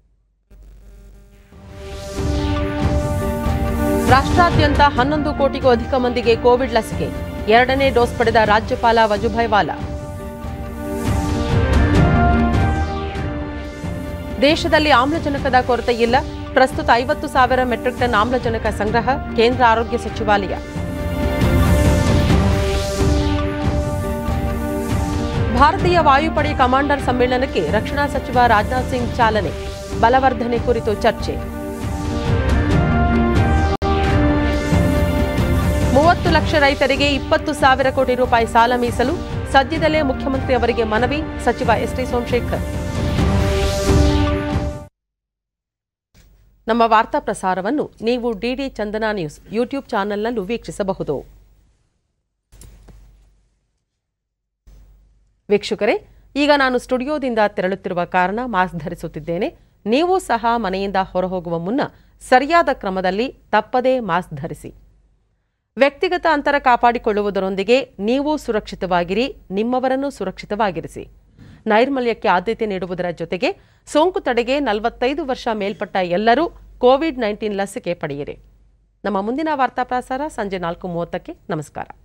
ರಾಷ್ಟ್ರಾದ್ಯಂತ ಹನ್ನೊಂದು ಕೋಟಿಗೂ ಅಧಿಕ ಮಂದಿಗೆ ಕೋವಿಡ್ ಲಸಿಕೆ ಎರಡನೇ ಡೋಸ್ ಪಡೆದ ರಾಜ್ಯಪಾಲ ವಜುಭಾಯ್ ವಾಲಾ ದೇಶದಲ್ಲಿ ಆಮ್ಲಜನಕದ ಕೊರತೆ ಇಲ್ಲ ಪ್ರಸ್ತುತ ಐವತ್ತು ಸಾವಿರ ಮೆಟ್ರಿಕ್ ಟನ್ ಆಮ್ಲಜನಕ ಸಂಗ್ರಹ ಕೇಂದ್ರ ಆರೋಗ್ಯ ಸಚಿವಾಲಯ ಭಾರತೀಯ ವಾಯುಪಡೆ ಕಮಾಂಡರ್ ಸಮ್ಮೇಳನಕ್ಕೆ ರಕ್ಷಣಾ ಸಚಿವ ರಾಜನಾಥ್ ಸಿಂಗ್ ಚಾಲನೆ ಬಲವರ್ಧನೆ ಕುರಿತು ಚರ್ಚೆ ಮೂವತ್ತು ಲಕ್ಷ ರೈತರಿಗೆ ಇಪ್ಪತ್ತು ಸಾವಿರ ಕೋಟಿ ರೂಪಾಯಿ ಸಾಲ ಮೀಸಲು ಸದ್ಯದಲ್ಲೇ ಮುಖ್ಯಮಂತ್ರಿ ಅವರಿಗೆ ಮನವಿ ಸಚಿವ ಎಸ್ಟಿ ಸೋಮಶೇಖರ್ ನಮ್ಮ ವಾರ್ತಾ ಪ್ರಸಾರವನ್ನು ನೀವು ಡಿಡಿ ಚಂದನ ನ್ಯೂಸ್ ಯೂಟ್ಯೂಬ್ ಚಾನೆಲ್ನಲ್ಲೂ ವೀಕ್ಷಿಸಬಹುದು ವೀಕ್ಷಕರೇ ಈಗ ನಾನು ಸ್ಟುಡಿಯೋದಿಂದ ತೆರಳುತ್ತಿರುವ ಕಾರಣ ಮಾಸ್ಕ್ ಧರಿಸುತ್ತಿದ್ದೇನೆ ನೀವು ಸಹ ಮನೆಯಿಂದ ಹೊರಹೋಗುವ ಮುನ್ನ ಸರಿಯಾದ ಕ್ರಮದಲ್ಲಿ ತಪ್ಪದೇ ಮಾಸ್ಕ್ ಧರಿಸಿ ವ್ಯಕ್ತಿಗತ ಅಂತರ ಕಾಪಾಡಿಕೊಳ್ಳುವುದರೊಂದಿಗೆ ನೀವು ಸುರಕ್ಷಿತವಾಗಿರಿ ನಿಮ್ಮವರನ್ನು ಸುರಕ್ಷಿತವಾಗಿರಿಸಿ ನೈರ್ಮಲ್ಯಕ್ಕೆ ಆದ್ಯತೆ ನೀಡುವುದರ ಜೊತೆಗೆ ಸೋಂಕು ತಡೆಗೆ ನಲವತ್ತೈದು ವರ್ಷ ಮೇಲ್ಪಟ್ಟ ಎಲ್ಲರೂ ಕೋವಿಡ್ ನೈನ್ಟೀನ್ ಲಸಿಕೆ ಪಡೆಯಿರಿ ನಮ್ಮ ಮುಂದಿನ ವಾರ್ತಾ ಪ್ರಸಾರ ಸಂಜೆ ನಾಲ್ಕು ಮೂವತ್ತಕ್ಕೆ ನಮಸ್ಕಾರ